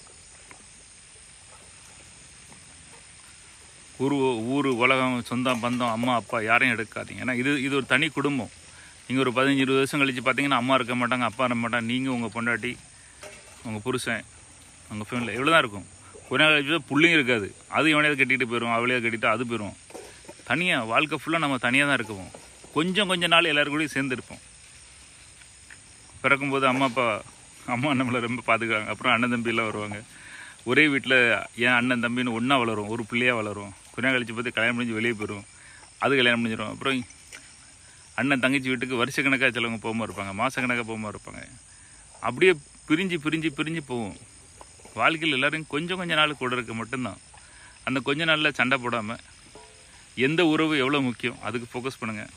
ஊர் ஊர் உலகம் சொந்தம் பந்தம் அம்மா அப்பா யாரையும் எடுக்காதீங்க ஏன்னா இது இது ஒரு தனி குடும்பம் நீங்கள் ஒரு பதினஞ்சு இருபது வருஷம் கழிச்சு பார்த்தீங்கன்னா அம்மா இருக்க மாட்டாங்க அப்பா இருக்க மாட்டாங்க நீங்கள் உங்கள் பொண்டாட்டி உங்கள் புருஷன் உங்கள் ஃபேமிலி இவ்வளோ தான் இருக்கும் கொஞ்ச நாள் கழிச்சு பிள்ளைங்க இருக்காது அது எவனையாவது கட்டிட்டு போயிடும் அவளையாவது கட்டிட்டு அது போயிடும் தனியாக வாழ்க்கை ஃபுல்லாக நம்ம தனியாக தான் இருக்குவோம் கொஞ்சம் கொஞ்ச நாள் எல்லாரும் கூடயும் சேர்ந்து இருப்போம் பிறக்கும்போது அம்மா அப்பா அம்மா நம்மளை ரொம்ப பார்த்துக்குவாங்க அப்புறம் அண்ணன் தம்பியெல்லாம் வருவாங்க ஒரே வீட்டில் என் அண்ணன் தம்பின்னு ஒன்றா வளரும் ஒரு பிள்ளையாக வளரும் கொஞ்ச நாள் கழிச்சு பார்த்து கல்யாணம் முடிஞ்சு வெளியே போயிடும் அது கல்யாணம் முடிஞ்சிடும் அப்புறம் அண்ணன் தங்கச்சி வீட்டுக்கு வருஷ கணக்காக சிலவங்க போகாமல் இருப்பாங்க மாத கணக்காக போகாமல் இருப்பாங்க அப்படியே பிரிஞ்சு பிரிஞ்சு பிரிஞ்சு போகும் வாழ்க்கையில் எல்லாரும் கொஞ்சம் கொஞ்ச நாள் கூட இருக்க மட்டும்தான் அந்த கொஞ்ச நாளில் சண்டை போடாமல் எந்த உறவு எவ்வளோ முக்கியம் அதுக்கு ஃபோக்கஸ் பண்ணுங்கள்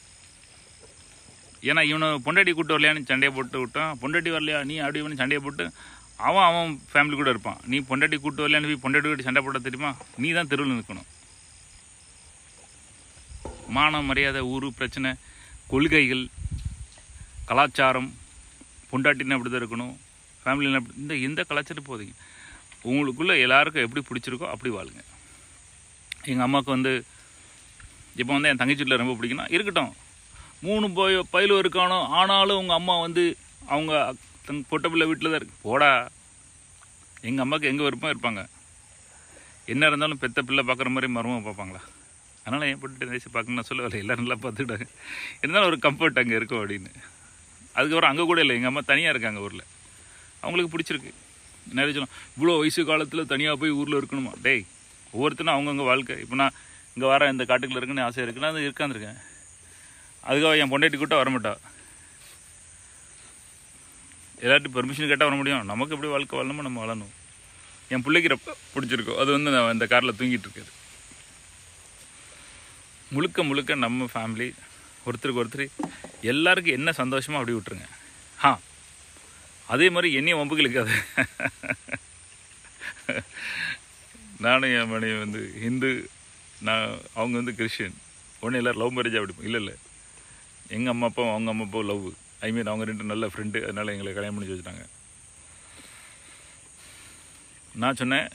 ஏன்னா இவனை பொண்டாட்டி கூட்டு வரலையான்னு சண்டையை போட்டு விட்டான் பொண்டாட்டி வரலையா நீ அப்படி பண்ணி சண்டையை போட்டு அவன் அவன் ஃபேமிலி கூட இருப்பான் நீ பொண்டாட்டி கூட்டு வரலையான்னு போய் பொண்டாட்டி கூட சண்டை போட தெரியுமா நீ தான் தெருவில் நிற்கணும் மானம் மரியாதை ஊரு பிரச்சனை கொள்கைகள் கலாச்சாரம் பொண்டாட்டின்னு அப்படி தான் இருக்கணும் ஃபேமிலியில் அப்படி இந்த எந்த கலாச்சாரம் போதீங்க உங்களுக்குள்ளே எல்லாருக்கும் எப்படி பிடிச்சிருக்கோ அப்படி வாழுங்க எங்கள் அம்மாவுக்கு வந்து இப்போ வந்து என் தங்கச்சி வீட்டில் ரொம்ப பிடிக்குன்னா இருக்கட்டும் மூணு போய் பயிலும் இருக்கானோ ஆனாலும் உங்கள் அம்மா வந்து அவங்க தங் பொட்ட பிள்ளை வீட்டில் தான் இருக்கு போடா எங்கள் அம்மாவுக்கு எங்கே விருப்பம் இருப்பாங்க என்ன இருந்தாலும் பெத்த பிள்ளை பார்க்குற மாதிரி மருமம் பார்ப்பாங்களா அதனால் என் பொட்டு தேசி பார்க்கணும் நான் சொல்லவில்லை எல்லோரும் நல்லா பார்த்துக்கிட்டாங்க இருந்தாலும் ஒரு கம்ஃபர்ட் அங்கே இருக்கும் அப்படின்னு அதுக்கப்புறம் அங்கே கூட இல்லை எங்கள் அம்மா தனியாக இருக்காங்க ஊரில் அவங்களுக்கு பிடிச்சிருக்கு நிறைய சொல்லலாம் இவ்வளோ வயசு காலத்தில் தனியாக போய் ஊரில் இருக்கணுமா டேய் ஒவ்வொருத்தரும் அவங்கவுங்க வாழ்க்கை இப்போ நான் இங்கே வர இந்த காட்டுக்குள்ள இருக்குன்னு ஆசை இருக்குன்னா அது இருக்காந்துருக்கேன் அதுக்காக என் பொண்டாட்டி கூட்ட வரமாட்டா எல்லார்ட்டும் பெர்மிஷன் கேட்டால் வர முடியும் நமக்கு எப்படி வாழ்க்கை வாழணுமோ நம்ம வாழணும் என் பிள்ளைக்கு ரொம்ப பிடிச்சிருக்கும் அது வந்து நான் இந்த காரில் தூங்கிட்டு இருக்குது முழுக்க முழுக்க நம்ம ஃபேமிலி ஒருத்தருக்கு ஒருத்தர் எல்லாருக்கும் என்ன சந்தோஷமோ அப்படி விட்டுருங்க ஆ அதே மாதிரி என்னையும் வம்புக்கு இழுக்காது நானும் என் மனைவி வந்து ஹிந்து நான் அவங்க வந்து கிறிஸ்டியன் ஒன்றும் எல்லோரும் லவ் மேரேஜ் அப்படி இல்லை இல்லை எங்கள் அம்மா அப்பாவும் அவங்க அம்மா அப்பாவும் லவ் ஐ மீன் அவங்க ரெண்டு நல்ல ஃப்ரெண்டு அதனால் எங்களை கல்யாணம் பண்ணி வச்சுட்டாங்க நான் சொன்னேன்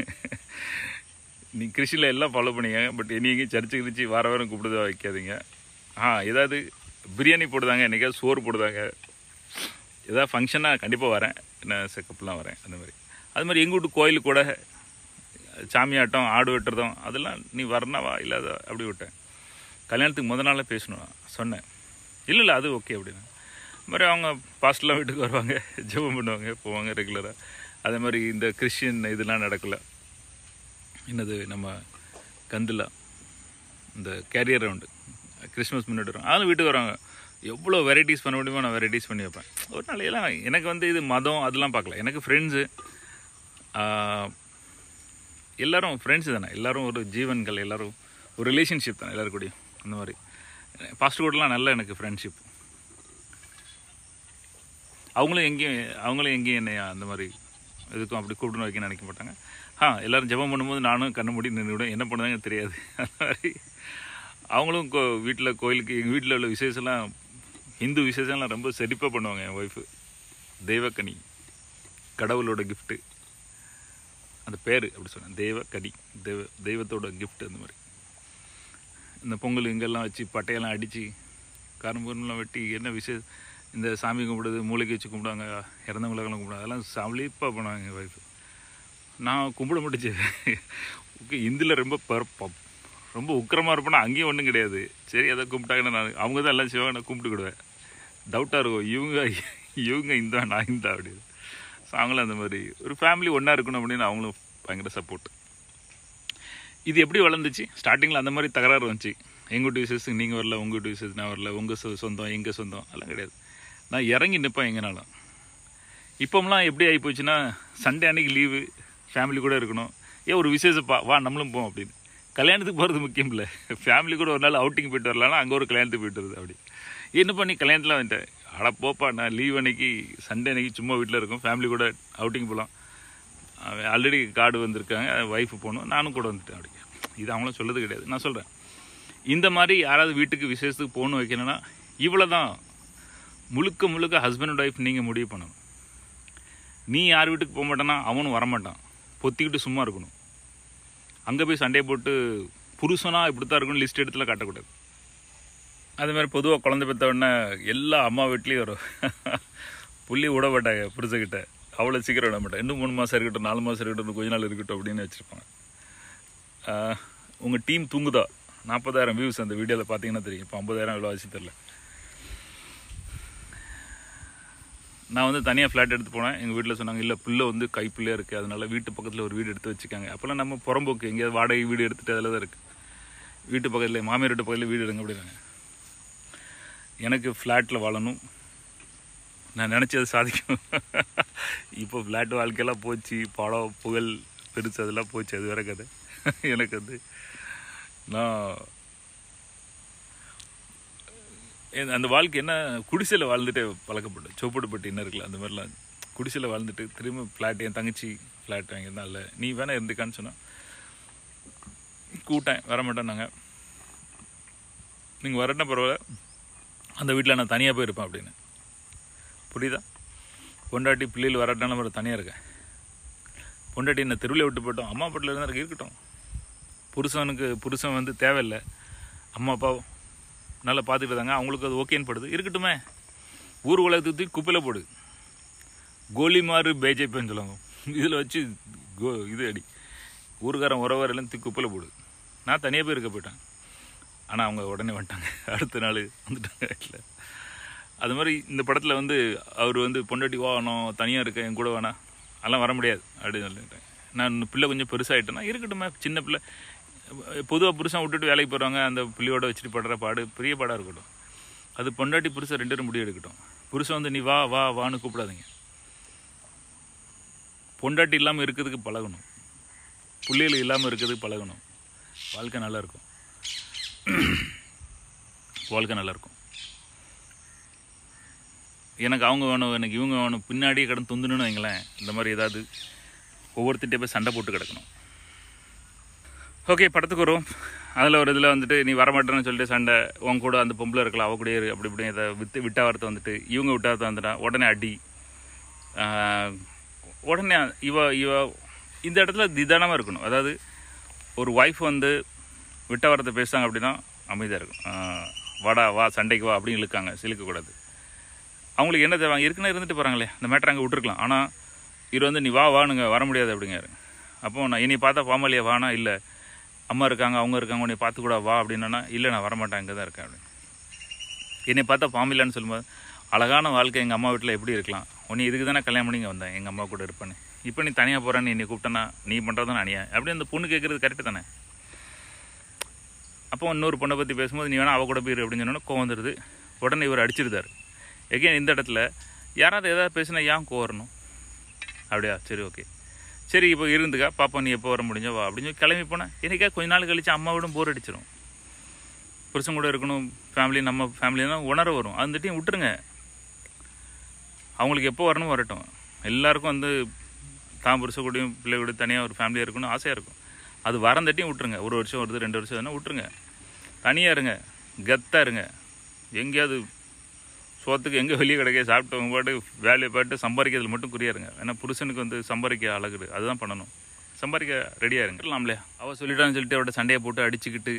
நீ கிறிஸ்டினில் எல்லாம் ஃபாலோ பண்ணிங்க பட் என்னையும் சர்ச்சு கிரிச்சு வார வாரம் கூப்பிடுதா வைக்காதீங்க ஆ ஏதாவது பிரியாணி போடுதாங்க என்றைக்காவது சோறு போடுதாங்க ஏதாவது ஃபங்க்ஷனாக கண்டிப்பாக வரேன் என்ன செக்கப்லாம் வரேன் அந்த மாதிரி அது மாதிரி எங்கள் வீட்டு கோயிலுக்கு கூட சாமியாட்டம் ஆடு வெட்டுறதும் அதெல்லாம் நீ வரனவா இல்லாத அப்படி விட்டேன் கல்யாணத்துக்கு முத நாளே பேசணும் நான் சொன்னேன் இல்லை இல்லை அது ஓகே அப்படின்னு அது மாதிரி அவங்க பாஸ்டெலாம் வீட்டுக்கு வருவாங்க ஜெபம் பண்ணுவாங்க போவாங்க ரெகுலராக அதே மாதிரி இந்த கிறிஸ்டியன் இதெல்லாம் நடக்கல என்னது நம்ம கந்துலா இந்த கேரியர் ரவுண்டு கிறிஸ்மஸ் முன்னாடி வரும் அதெல்லாம் வீட்டுக்கு வருவாங்க எவ்வளோ வெரைட்டிஸ் பண்ண முடியுமோ நான் வெரைட்டிஸ் பண்ணி வைப்பேன் ஒரு நாள் எல்லாம் எனக்கு வந்து இது மதம் அதெல்லாம் பார்க்கல எனக்கு ஃப்ரெண்ட்ஸு எல்லாரும் ஃப்ரெண்ட்ஸ் தானே எல்லாரும் ஒரு ஜீவன்கள் எல்லாரும் ஒரு ரிலேஷன்ஷிப் தானே எல்லாரும் கூடயும் அந்த மாதிரி பாஸ்ட் கூடலாம் நல்ல எனக்கு ஃப்ரெண்ட்ஷிப் அவங்களும் எங்கேயும் அவங்களும் எங்கேயும் என்னை அந்த மாதிரி எதுக்கும் அப்படி கூப்பிடணும் வைக்க நினைக்க மாட்டாங்க ஆ எல்லோரும் ஜெபம் பண்ணும்போது நானும் கண்ணு மூடி நின்றுவிடும் என்ன பண்ணுதாங்க தெரியாது அந்த மாதிரி அவங்களும் கோ வீட்டில் கோயிலுக்கு எங்கள் வீட்டில் உள்ள விசேஷம்லாம் ஹிந்து விசேஷம்லாம் ரொம்ப செழிப்பாக பண்ணுவாங்க என் ஒய்ஃபு தெய்வக்கனி கடவுளோட கிஃப்ட்டு அந்த பேர் அப்படி சொன்னேன் தெய்வக்கனி தெய்வ தெய்வத்தோட கிஃப்ட் அந்த மாதிரி இந்த பொங்கல் இங்கெல்லாம் வச்சு பட்டையெல்லாம் அடித்து கரும்புலாம் வெட்டி என்ன விசேஷம் இந்த சாமி கும்பிடுது மூளைக்கு வச்சு கும்பிடுவாங்க இறந்தவங்களுக்கெல்லாம் கும்பிடுவாங்க அதெல்லாம் சமளிப்பாக பண்ணுவாங்க எங்கள் ஒய்ஃபு நான் கும்பிட முடிச்சு ஓகே இந்தில் ரொம்ப பரப்ப ரொம்ப உக்கிரமாக இருப்பேன்னா அங்கேயும் ஒன்றும் கிடையாது சரி அதை கும்பிட்டாங்கன்னா நான் அவங்க தான் எல்லாம் செய்வாங்க நான் கும்பிட்டுக்கிடுவேன் டவுட்டாக இருக்கும் இவங்க இவங்க இந்தா நான் இந்தா அப்படின்னு ஸோ அவங்களும் அந்த மாதிரி ஒரு ஃபேமிலி ஒன்றா இருக்கணும் அப்படின்னு அவங்களும் பயங்கர சப்போர்ட் இது எப்படி வளர்ந்துச்சு ஸ்டார்டிங்கில் அந்த மாதிரி தகராறு வந்துச்சு எங்கள் வீட்டு விசேஷத்துக்கு நீங்கள் வரல உங்கள் வீட்டு விசேஷத்துக்கு நான் வரல உங்கள் சொ சொந்தம் எங்கள் சொந்தம் அதெல்லாம் கிடையாது நான் இறங்கி நிற்பேன் எங்கனாலும் இப்போம்லாம் எப்படி ஆகி போச்சுன்னா சண்டே அன்னைக்கு லீவு ஃபேமிலி கூட இருக்கணும் ஏன் ஒரு விசேஷப்பா வா நம்மளும் போவோம் அப்படின்னு கல்யாணத்துக்கு போகிறது முக்கியம் இல்லை ஃபேமிலி கூட ஒரு நாள் அவுட்டிங் போயிட்டு வரலாம்னா அங்கே ஒரு கல்யாணத்துக்கு போயிட்டு வருது அப்படி என்ன பண்ணி கல்யாணத்தில் வந்துட்டேன் அட போப்பா நான் லீவ் அன்னைக்கு சண்டே அன்னைக்கு சும்மா வீட்டில் இருக்கும் ஃபேமிலி கூட அவுட்டிங் போகலாம் ஆல்ரெடி கார்டு வந்திருக்காங்க ஒய்ஃபு போகணும் நானும் கூட வந்துட்டேன் அப்படி இது அவங்களும் சொல்லது கிடையாது நான் சொல்கிறேன் இந்த மாதிரி யாராவது வீட்டுக்கு விசேஷத்துக்கு போகணும் வைக்கணும்னா இவ்வளோ தான் முழுக்க முழுக்க ஹஸ்பண்ட் அண்ட் ஒய்ஃப் நீங்கள் முடிவு பண்ணணும் நீ யார் வீட்டுக்கு போக மாட்டேன்னா அவனும் வரமாட்டான் பொத்திக்கிட்டு சும்மா இருக்கணும் அங்கே போய் சண்டையை போட்டு புருஷனாக இப்படி தான் இருக்கணும் லிஸ்ட் எடுத்துல காட்டக்கூடாது அது மாதிரி பொதுவாக குழந்தை பெற்ற உடனே எல்லா அம்மா வீட்லேயும் வரும் புள்ளி விட மாட்டாங்க புருஷக்கிட்ட அவ்வளோ சீக்கிரம் விட மாட்டாங்க இன்னும் மூணு மாதம் இருக்கட்டும் நாலு மாதம் இருக்கட்டும் இன்னும் கொஞ்ச நாள் இருக்கட்டும் அப்படின்னு வச்சுருப்பாங்க உங்கள் டீம் தூங்குதா நாற்பதாயிரம் வியூஸ் அந்த வீடியோவில் பார்த்தீங்கன்னா தெரியும் இப்போ ஐம்பதாயிரம் எவ்வளோ ஆச்சு தெரில நான் வந்து தனியாக ஃப்ளாட் எடுத்து போனேன் எங்கள் வீட்டில் சொன்னாங்க இல்லை பிள்ளை வந்து கைப்பிள்ளையாக இருக்குது அதனால வீட்டு பக்கத்தில் ஒரு வீடு எடுத்து வச்சுக்காங்க அப்போல்லாம் நம்ம புறம்போக்கு எங்கேயாவது வாடகை வீடு எடுத்துகிட்டு அதில் தான் இருக்குது வீட்டு பக்கத்தில் மாமியார் வீட்டு பக்கத்தில் வீடு எடுங்க அப்படின்னாங்க எனக்கு ஃப்ளாட்டில் வாழணும் நான் நினச்சது சாதிக்கும் இப்போ ஃப்ளாட் வாழ்க்கையெல்லாம் போச்சு படம் புகழ் பெருசு அதெல்லாம் போச்சு அது வேற கதை எனக்கு வந்து நான் என் அந்த வாழ்க்கை என்ன குடிசையில் வாழ்ந்துட்டு பழக்கப்பட்டேன் சோப்படுப்பட்டு என்ன இருக்குல்ல அந்த மாதிரிலாம் குடிசையில் வாழ்ந்துட்டு திரும்ப ஃப்ளாட் என் தங்கச்சி ஃப்ளாட் வாங்கியிருந்தா இல்லை நீ வேணா இருந்துக்கான்னு சொன்னா கூட்டேன் வர மாட்டேன் நாங்கள் நீங்கள் வரட்டா பரவாயில்ல அந்த வீட்டில் நான் தனியாக போயிருப்பேன் அப்படின்னு புரியுதா பொண்டாட்டி பிள்ளைகள் வரட்டாலும் நம்ம தனியாக இருக்கேன் பொண்டாட்டி என்ன தெருவில் விட்டு போயிட்டோம் அம்மா பாட்டில் இருந்தால் இருக்கு இருக்கட்டும் புருஷனுக்கு புருஷன் வந்து தேவையில்லை அம்மா அப்பா நல்லா பார்த்துட்டு இருந்தாங்க அவங்களுக்கு அது ஓகேன்னு படுது இருக்கட்டுமே ஊர் உலகத்தை தூக்கி குப்பையில் போடு கோலிமாறு பேஜேபின்னு சொல்லுவாங்க இதில் வச்சு கோ இது அடி ஊருக்காரன் உறவரெல்லாம் தூக்கி குப்பையில் போடு நான் தனியாக போய் இருக்க போயிட்டேன் ஆனால் அவங்க உடனே வந்துட்டாங்க அடுத்த நாள் வந்துட்டாங்க இல்லை அது மாதிரி இந்த படத்தில் வந்து அவர் வந்து பொண்டாட்டி வாகனம் தனியாக இருக்க என் கூட வேணாம் அதெல்லாம் வர முடியாது அப்படின்னு சொல்லிட்டேன் நான் பிள்ளை கொஞ்சம் பெருசாகிட்டேன்னா இருக்கட்டுமே சின்ன பிள்ளை பொதுவாக புருஷன் விட்டுட்டு வேலைக்கு போகிறவங்க அந்த பிள்ளையோட வச்சுட்டு படுற பாடு பெரிய பாடாக இருக்கட்டும் அது பொண்டாட்டி புருஷன் ரெண்டு பேரும் முடிவு எடுக்கட்டும் புருஷன் வந்து நீ வா வா வான்னு கூப்பிடாதீங்க பொண்டாட்டி இல்லாமல் இருக்கிறதுக்கு பழகணும் பிள்ளைகள் இல்லாமல் இருக்கிறதுக்கு பழகணும் வாழ்க்கை நல்லா இருக்கும் வாழ்க்கை நல்லா இருக்கும் எனக்கு அவங்க வேணும் எனக்கு இவங்க வேணும் பின்னாடியே கிடந்து தொந்துணுன்னு வைங்களேன் இந்த மாதிரி ஏதாவது ஒவ்வொருத்திட்டே போய் சண்டை போட்டு கிடக்கணும் ஓகே படத்துக்கு வருவோம் அதில் ஒரு இதில் வந்துட்டு நீ வரமாட்டேன்னு சொல்லிட்டு சண்டை உன் கூட அந்த பொம்பளை இருக்கலாம் அவ கூடயே இரு அப்படி இப்படி இதை வித்து விட்டா வார்த்தை வந்துட்டு இவங்க விட்டா வார்த்தை வந்துட்டா உடனே அடி ஆஹ், உடனே இவ இவ இந்த இடத்துல நிதானமாக இருக்கணும் அதாவது ஒரு ஒய்ஃப் வந்து விட்ட வார்த்தை பேசுகிறாங்க அப்படின்னா அமைதியாக இருக்கும் ஆஹ், வாடா வா சண்டைக்கு வா அப்படின்னு இழுக்காங்க சிலுக்கக்கூடாது அவங்களுக்கு என்ன தேவை இருக்குன்னு இருந்துட்டு போகிறாங்களே இந்த மேட்டர் அங்கே விட்டுருக்கலாம் ஆனால் இவர் வந்து நீ வா வானுங்க வர முடியாது அப்படிங்காரு அப்போ நான் இனி பார்த்தா பாமாலியா வானா இல்லை அம்மா இருக்காங்க அவங்க இருக்காங்க உன்னை பார்த்து கூட வா அப்படின்னா இல்லை நான் வரமாட்டேன் இங்கே தான் இருக்கேன் அப்படின்னு என்னை பார்த்தா பாமிலான்னு சொல்லும்போது அழகான வாழ்க்கை எங்கள் அம்மா வீட்டில் எப்படி இருக்கலாம் உன்னை இதுக்கு தானே கல்யாணம் பண்ணி இங்க வந்தேன் எங்கள் அம்மா கூட இருப்பேன்னு இப்போ நீ தனியாக போகிறேன்னு என்னை கூப்பிட்டேன்னா நீ பண்ணுறது அணியா அப்படி அந்த பொண்ணு கேட்குறது கரெக்டு தானே அப்போ இன்னொரு பொண்ணை பற்றி பேசும்போது நீ வேணா அவ கூட போயிரு அப்படின்னு சொன்னோன்னா கோவம் வந்துடுது உடனே இவர் அடிச்சிருந்தார் எகேன் இந்த இடத்துல யாராவது ஏதாவது பேசினா ஏன் கோவரணும் அப்படியா சரி ஓகே சரி இப்போ இருந்துக்கா பாப்பா நீ எப்போ வர முடிஞ்சோ வா அப்படின்னு சொல்லி கிளம்பி போனேன் எனக்கா கொஞ்ச நாள் கழிச்சு அம்மாவிடம் போர் அடிச்சிடும் புருஷன் கூட இருக்கணும் ஃபேமிலி நம்ம ஃபேமிலினா உணர வரும் அந்த விட்டுருங்க அவங்களுக்கு எப்போ வரணும் வரட்டும் எல்லாருக்கும் வந்து தான் புருஷ கூடயும் பிள்ளை கூட தனியாக ஒரு ஃபேமிலியாக இருக்கணும் ஆசையாக இருக்கும் அது வரந்தட்டியும் விட்டுருங்க ஒரு வருஷம் வருது ரெண்டு வருஷம் தானே விட்டுருங்க தனியாக இருங்க கத்தாக இருங்க எங்கேயாவது சோத்துக்கு எங்கே வெளியே கிடைக்க சாப்பிட்டவங்க பாட்டு வேலையை பாட்டு சம்பாதிக்கிறதுல மட்டும் குறியா இருங்க ஏன்னா புருஷனுக்கு வந்து சம்பாதிக்க அழகுது அதுதான் பண்ணணும் சம்பாதிக்க ரெடியாக இருங்க இருக்கலாம்லையா அவள் சொல்லிட்டான்னு சொல்லிட்டு அவட்ட சண்டையை போட்டு அடிச்சுக்கிட்டு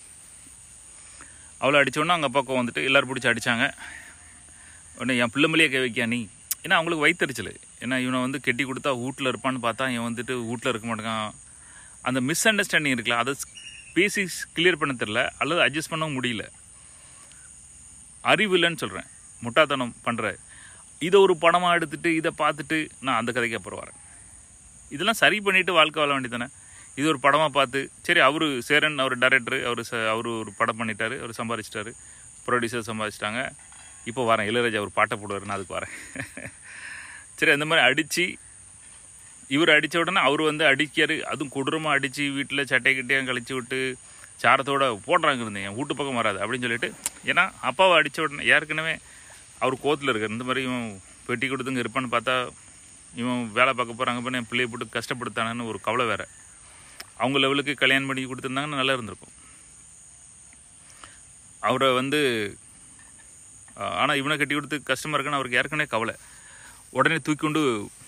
அவளை அடித்தோன்னே அவங்க அப்பா கோவம் வந்துட்டு எல்லோரும் பிடிச்சி அடித்தாங்க உடனே என் பிள்ளை மேலேயே கை வைக்கியா நீ ஏன்னா அவங்களுக்கு வயிற்றுச்சல் ஏன்னா இவனை வந்து கெட்டி கொடுத்தா வீட்டில் இருப்பான்னு பார்த்தா இவன் வந்துட்டு வீட்டில் இருக்க மாட்டேங்கான் அந்த மிஸ் அண்டர்ஸ்டாண்டிங் இருக்குல்ல அதை பேசி கிளியர் பண்ண தெரில அல்லது அட்ஜஸ்ட் பண்ணவும் முடியல அறிவு இல்லைன்னு சொல்கிறேன் முட்டாத்தனம் பண்ணுற இதை ஒரு படமாக எடுத்துட்டு இதை பார்த்துட்டு நான் அந்த கதைக்கு அப்புறம் வரேன் இதெல்லாம் சரி பண்ணிட்டு வாழ்க்கை வாழ வேண்டியதானே இது ஒரு படமாக பார்த்து சரி அவர் சேரன் அவர் டைரக்டர் அவர் ச அவர் ஒரு படம் பண்ணிட்டாரு அவர் சம்பாதிச்சிட்டாரு ப்ரொடியூசர் சம்பாதிச்சிட்டாங்க இப்போ வரேன் இளையராஜா ஒரு பாட்டை போடுவார் நான் அதுக்கு வரேன் சரி அந்த மாதிரி அடித்து இவர் அடித்த உடனே அவர் வந்து அடிக்காரு அதுவும் கொடூரமாக அடித்து வீட்டில் சட்டை கிட்டையும் கழிச்சு விட்டு சாரத்தோட போடுறாங்க இருந்தேன் என் வீட்டு பக்கம் வராது அப்படின்னு சொல்லிட்டு ஏன்னா அப்பாவை அடித்த உடனே ஏற்கனவே அவர் கோத்தில் இருக்கார் இந்த மாதிரி இவன் பெட்டி கொடுத்துங்க இருப்பான்னு பார்த்தா இவன் வேலை பார்க்க போகிறாங்க பண்ணி என் பிள்ளையை போட்டு கஷ்டப்படுத்தானன்னு ஒரு கவலை வேற அவங்க லெவலுக்கு கல்யாணம் பண்ணி கொடுத்துருந்தாங்கன்னா நல்லா இருந்திருக்கும் அவரை வந்து ஆனால் இவனை கட்டி கொடுத்து கஷ்டமாக இருக்குன்னு அவருக்கு ஏற்கனவே கவலை உடனே தூக்கி கொண்டு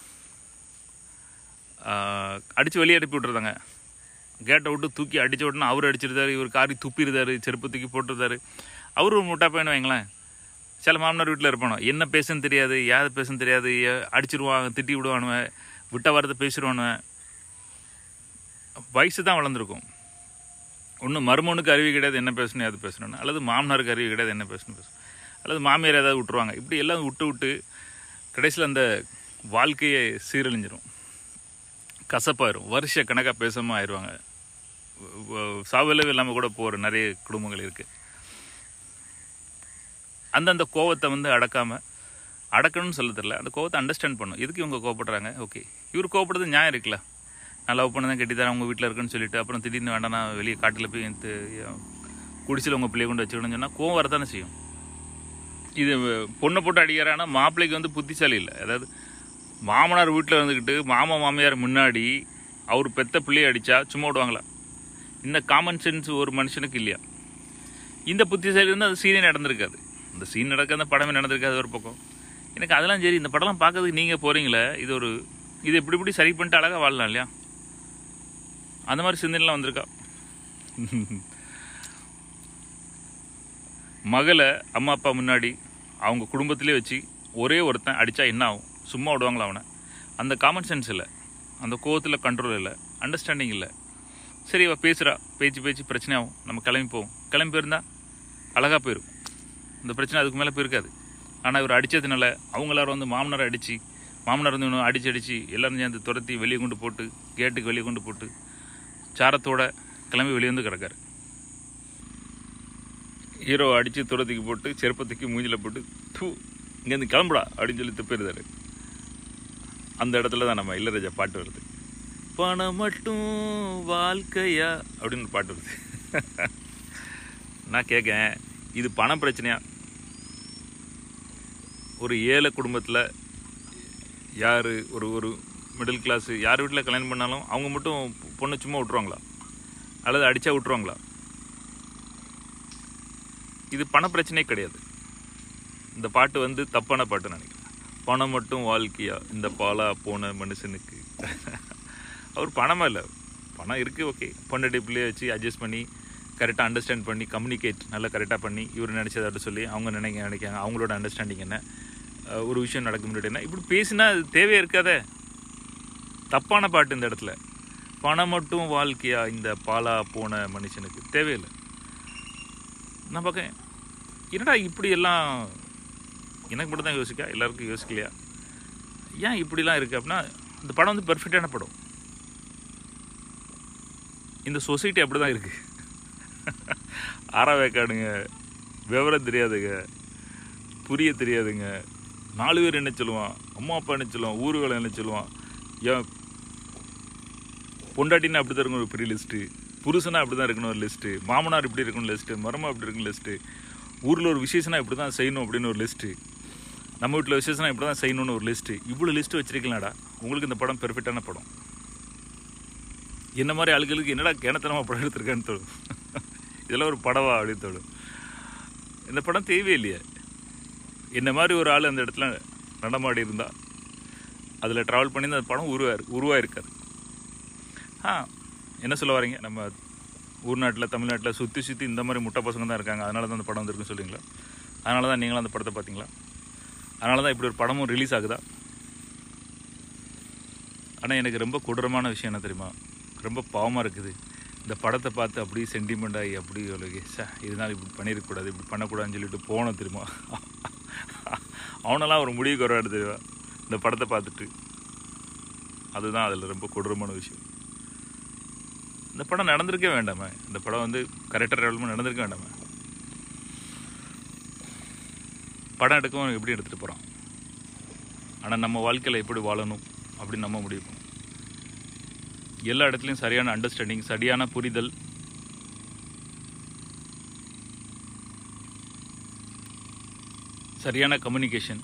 அடித்து வெளியே அனுப்பி விட்டுருந்தாங்க கேட்டை விட்டு தூக்கி அடித்த உடனே அவர் அடிச்சிருந்தாரு இவர் காரி துப்பிருந்தாரு செருப்பு தூக்கி போட்டிருந்தாரு அவரு ஒரு முட்டா பையன் வைங்களேன் சில மாமனார் வீட்டில் இருப்பானோ என்ன பேசுன்னு தெரியாது யார் பேசுன்னு தெரியாது ஏ- அடிச்சிருவான் திட்டி விடுவானுவன் விட்ட வாரத்தை பேசிடுவானுவன் வயசு தான் வளர்ந்துருக்கும் ஒன்றும் மருமனுக்கு அறிவு கிடையாது என்ன பேசணும் எது பேசணும்னு அல்லது மாமனாருக்கு அறிவு கிடையாது என்ன பேசணும் பேசணும் அல்லது மாமியார் ஏதாவது விட்டுருவாங்க இப்படி எல்லாம் விட்டு விட்டு கடைசியில் அந்த வாழ்க்கையை சீரழிஞ்சிரும் கசப்பாயிரும் வருஷ கணக்காக பேசாமல் ஆயிடுவாங்க சாவலவே இல்லாமல் கூட போகிற நிறைய குடும்பங்கள் இருக்குது அந்தந்த கோவத்தை வந்து அடக்காமல் அடக்கணும்னு சொல்ல தெரியல அந்த கோவத்தை அண்டர்ஸ்டாண்ட் பண்ணும் எதுக்கு இவங்க கோவப்படுறாங்க ஓகே இவர் கோவப்படுறது நியாயம் இருக்குல்ல நான் லவ் பண்ண தான் கட்டித்தரேன் உங்கள் வீட்டில் இருக்குன்னு சொல்லிட்டு அப்புறம் திடீர்னு வேண்டாம் நான் வெளியே காட்டில் போய் இந்த குடிச்சில் உங்கள் பிள்ளைய கொண்டு வச்சுக்கணும்னு சொன்னால் கோவம் வரத்தானே செய்யும் இது பொண்ணை போட்டு அடிக்கிறான்னா மாப்பிள்ளைக்கு வந்து புத்திசாலி இல்லை அதாவது மாமனார் வீட்டில் இருந்துக்கிட்டு மாமா மாமியார் முன்னாடி அவர் பெத்த பிள்ளைய அடித்தா சும்மா விடுவாங்களா இந்த காமன் சென்ஸ் ஒரு மனுஷனுக்கு இல்லையா இந்த புத்திசாலி வந்து அது சீனே நடந்திருக்காது இந்த சீன் நடக்க அந்த படமே நடந்திருக்காது ஒரு பக்கம் எனக்கு அதெல்லாம் சரி இந்த படம்லாம் பார்க்கறதுக்கு நீங்கள் போகிறீங்களே இது ஒரு இது இப்படி இப்படி சரி பண்ணிட்டு அழகாக வாழலாம் இல்லையா அந்த மாதிரி சிந்தனைலாம் வந்திருக்கா மகளை அம்மா அப்பா முன்னாடி அவங்க குடும்பத்திலே வச்சு ஒரே ஒருத்தன் அடித்தா என்ன ஆகும் சும்மா விடுவாங்களா அவனை அந்த காமன் சென்ஸ் இல்லை அந்த கோவத்தில் கண்ட்ரோல் இல்லை அண்டர்ஸ்டாண்டிங் இல்லை சரி இவ பேசுகிறா பேச்சு பேச்சு பிரச்சனை ஆகும் நம்ம கிளம்பி போவோம் கிளம்பி போயிருந்தா அழகாக போயிடும் இந்த பிரச்சனை அதுக்கு மேலே போயிருக்காது ஆனால் இவர் அடித்ததுனால அவங்க எல்லாரும் வந்து மாமனாரை அடித்து மாமனார் வந்து இவனை அடிச்சு அடித்து எல்லாரும் சேர்ந்து துரத்தி வெளியே கொண்டு போட்டு கேட்டுக்கு வெளியே கொண்டு போட்டு சாரத்தோட கிளம்பி வெளியே வந்து கிடக்காரு ஹீரோ அடித்து துரத்துக்கு போட்டு செருப்பத்துக்கு மூஞ்சில் போட்டு தூ இங்கேருந்து கிளம்புடா அப்படின்னு சொல்லி துப்பிருந்தாரு அந்த இடத்துல தான் நம்ம இல்லராஜா பாட்டு வருது பணம் மட்டும் வாழ்க்கையா அப்படின்னு ஒரு பாட்டு வருது நான் கேட்கேன் இது பண பிரச்சனையா ஒரு ஏழை குடும்பத்தில் யார் ஒரு ஒரு மிடில் கிளாஸ் யார் வீட்டில் கல்யாணம் பண்ணாலும் அவங்க மட்டும் பொண்ணை சும்மா விட்ருவாங்களா அல்லது அடித்தா விட்ருவாங்களா இது பண பிரச்சனையே கிடையாது இந்த பாட்டு வந்து தப்பான பாட்டு நினைக்கிறேன் பணம் மட்டும் வாழ்க்கையா இந்த பாலா போன மனுஷனுக்கு அவர் பணமா இல்லை பணம் இருக்குது ஓகே பொண்டாட்டி பிள்ளைய வச்சு அட்ஜஸ்ட் பண்ணி கரெக்டாக அண்டர்ஸ்டாண்ட் பண்ணி கம்யூனிகேட் நல்லா கரெக்டாக பண்ணி இவர் நினச்சதாட்டு சொல்லி அவங்க நினைக்க நினைக்காங்க அவங்களோட அண்டர்ஸ்டாண்டிங் என்ன அஹ் ஒரு விஷயம் நடக்க முன்னாடி என்ன இப்படி பேசினா அது தேவையே இருக்காதே தப்பான பாட்டு இந்த இடத்துல பணம் மட்டும் வாழ்க்கையா இந்த பாலா போன மனுஷனுக்கு தேவையில்லை நான் பார்க்கேன் என்னடா இப்படி எல்லாம் எனக்கு மட்டும் தான் யோசிக்கா எல்லாருக்கும் யோசிக்கலையா ஏன் இப்படிலாம் இருக்குது அப்படின்னா இந்த படம் வந்து பெர்ஃபெக்டான படம் இந்த சொசைட்டி அப்படி தான் இருக்குது ஆறாவேக்காடுங்க விவரம் தெரியாதுங்க புரிய தெரியாதுங்க நாலு பேர் என்ன சொல்லுவான் அம்மா அப்பா என்ன சொல்லுவான் ஊர்வலம் என்ன சொல்லுவான் ஏன் பொண்டாட்டினா அப்படி தான் இருக்கணும் ஒரு பெரிய லிஸ்ட்டு புருஷனா அப்படி தான் இருக்கணும் ஒரு லிஸ்ட்டு மாமனார் இப்படி இருக்கணும் லிஸ்ட்டு மருமா இப்படி இருக்கணும் லிஸ்ட்டு ஊரில் ஒரு விசேஷனா இப்படி தான் செய்யணும் அப்படின்னு ஒரு லிஸ்ட்டு நம்ம வீட்டில் விசேஷனா இப்படி தான் செய்யணும்னு ஒரு லிஸ்ட்டு இவ்வளோ லிஸ்ட்டு வச்சிருக்கலாம்டா உங்களுக்கு இந்த படம் பெர்ஃபெக்டான படம் என்ன மாதிரி ஆளுகளுக்கு என்னடா கிணத்தனமாக படம் எடுத்திருக்கான்னு தோணும் இதெல்லாம் ஒரு படவா அப்படின்னு தோணும் இந்த படம் தேவையே இல்லையே என்ன மாதிரி ஒரு ஆள் அந்த இடத்துல நடமாடி இருந்தா அதில் ட்ராவல் பண்ணி அந்த படம் உருவா உருவாயிருக்காது ஆ என்ன சொல்ல வரீங்க நம்ம ஊர் நாட்டில் தமிழ்நாட்டில் சுற்றி சுற்றி இந்த மாதிரி முட்டை பசங்க தான் இருக்காங்க அதனால தான் அந்த படம் வந்திருக்குன்னு சொல்லுவீங்களா அதனால தான் நீங்களும் அந்த படத்தை பார்த்தீங்களா அதனால தான் இப்படி ஒரு படமும் ரிலீஸ் ஆகுதா ஆனால் எனக்கு ரொம்ப கொடூரமான விஷயம் என்ன தெரியுமா ரொம்ப பாவமாக இருக்குது இந்த படத்தை பார்த்து அப்படியே சென்டிமெண்ட் ஆகி அப்படி ஒரு சே இதனால் இப்படி பண்ணியிருக்கக்கூடாது இப்படி பண்ணக்கூடாதுன்னு சொல்லிட்டு போனோம் தெரியுமா அவனெல்லாம் ஒரு முடிவுக்கு வருவாடு தெரியுமா இந்த படத்தை பார்த்துட்டு அதுதான் அதில் ரொம்ப கொடூரமான விஷயம் இந்த படம் நடந்திருக்கே வேண்டாமே இந்த படம் வந்து கரெக்டாக டெவலப்மெண்ட் நடந்திருக்க வேண்டாமே படம் எடுக்கவும் எப்படி எடுத்துகிட்டு போகிறான் ஆனால் நம்ம வாழ்க்கையில் எப்படி வாழணும் அப்படின்னு நம்ம முடிவு பண்ணணும் எல்லா இடத்துலையும் சரியான அண்டர்ஸ்டாண்டிங் சரியான புரிதல் சரியான கம்யூனிகேஷன்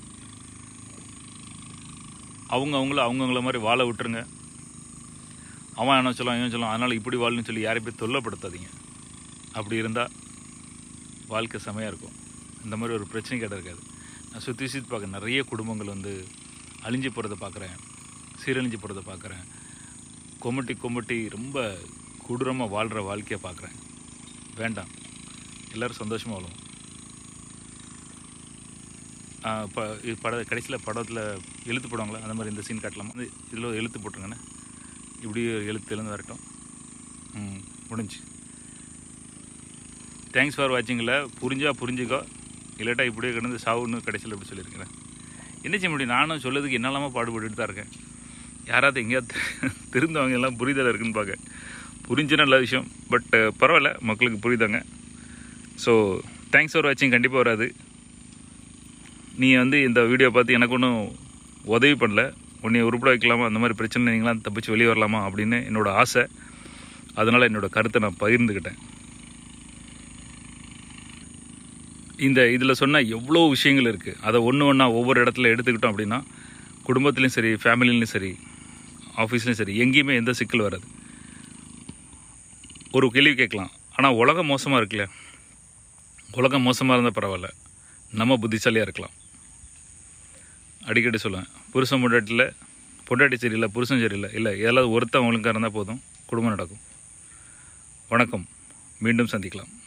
அவங்க அவங்கள அவங்கவுங்கள மாதிரி வாழ விட்டுருங்க அவன் என்ன சொல்லுவான் இவன் சொல்லுவான் அதனால் இப்படி வாழணும்னு சொல்லி யாரையும் போய் தொல்லப்படுத்தாதீங்க அப்படி இருந்தால் வாழ்க்கை செமையாக இருக்கும் இந்த மாதிரி ஒரு பிரச்சனை கிட்ட இருக்காது நான் சுற்றி சுற்றி பார்க்க நிறைய குடும்பங்கள் வந்து அழிஞ்சு போகிறத பார்க்குறேன் சீரழிஞ்சு போகிறத பார்க்குறேன் கொமட்டி கொமட்டி ரொம்ப கொடூரமாக வாழ்கிற வாழ்க்கையை பார்க்குறேன் வேண்டாம் எல்லோரும் சந்தோஷமாக வாழும் இப்போ பட கடைசியில் படத்தில் எழுத்து போடுவாங்களே அந்த மாதிரி இந்த சீன் காட்டலாமா வந்து இதில் ஒரு எழுத்து போட்டுருங்கண்ணே இப்படி ஒரு எழுத்து எழுந்து வரட்டும் ம் முடிஞ்சு தேங்க்ஸ் ஃபார் வாட்சிங்கில் புரிஞ்சா புரிஞ்சுக்கோ இல்லாட்டா இப்படியே கிடந்து சாவுன்னு கடைசியில் இப்படி சொல்லியிருக்கிறேன் என்ன செய்ய முடியும் நானும் சொல்லதுக்கு என்னெல்லாமோ பாடுபட்டுட்டு தான் இருக்கேன் யாராவது எங்கேயாவது திருந்தவங்க எல்லாம் புரிதல் இருக்குன்னு பார்க்க புரிஞ்ச நல்ல விஷயம் பட் பரவாயில்ல மக்களுக்கு புரியுதாங்க ஸோ தேங்க்ஸ் ஃபார் வாட்சிங் கண்டிப்பாக வராது நீ வந்து இந்த வீடியோ பார்த்து எனக்கு ஒன்றும் உதவி பண்ணல உன்னை உருப்பட வைக்கலாமா அந்த மாதிரி பிரச்சனை நீங்களாம் தப்பிச்சு வெளியே வரலாமா அப்படின்னு என்னோட ஆசை அதனால் என்னோட கருத்தை நான் பகிர்ந்துக்கிட்டேன் இந்த இதில் சொன்ன எவ்வளோ விஷயங்கள் இருக்குது அதை ஒன்று ஒன்றா ஒவ்வொரு இடத்துல எடுத்துக்கிட்டோம் அப்படின்னா குடும்பத்துலேயும் சரி ஃபேமிலிலையும் சரி ஆஃபீஸ்லேயும் சரி எங்கேயுமே எந்த சிக்கல் வராது ஒரு கேள்வி கேட்கலாம் ஆனால் உலகம் மோசமாக இருக்குல்ல உலகம் மோசமாக இருந்தால் பரவாயில்ல நம்ம புத்திசாலியாக இருக்கலாம் அடிக்கடி சொல்லுவேன் புருஷன் பொண்டாட்டியில் பொண்டாட்டி சரியில்லை புருஷன் சரியில்லை இல்லை ஏதாவது ஒருத்தன் ஒழுங்காக இருந்தால் போதும் குடும்பம் நடக்கும் வணக்கம் மீண்டும் சந்திக்கலாம்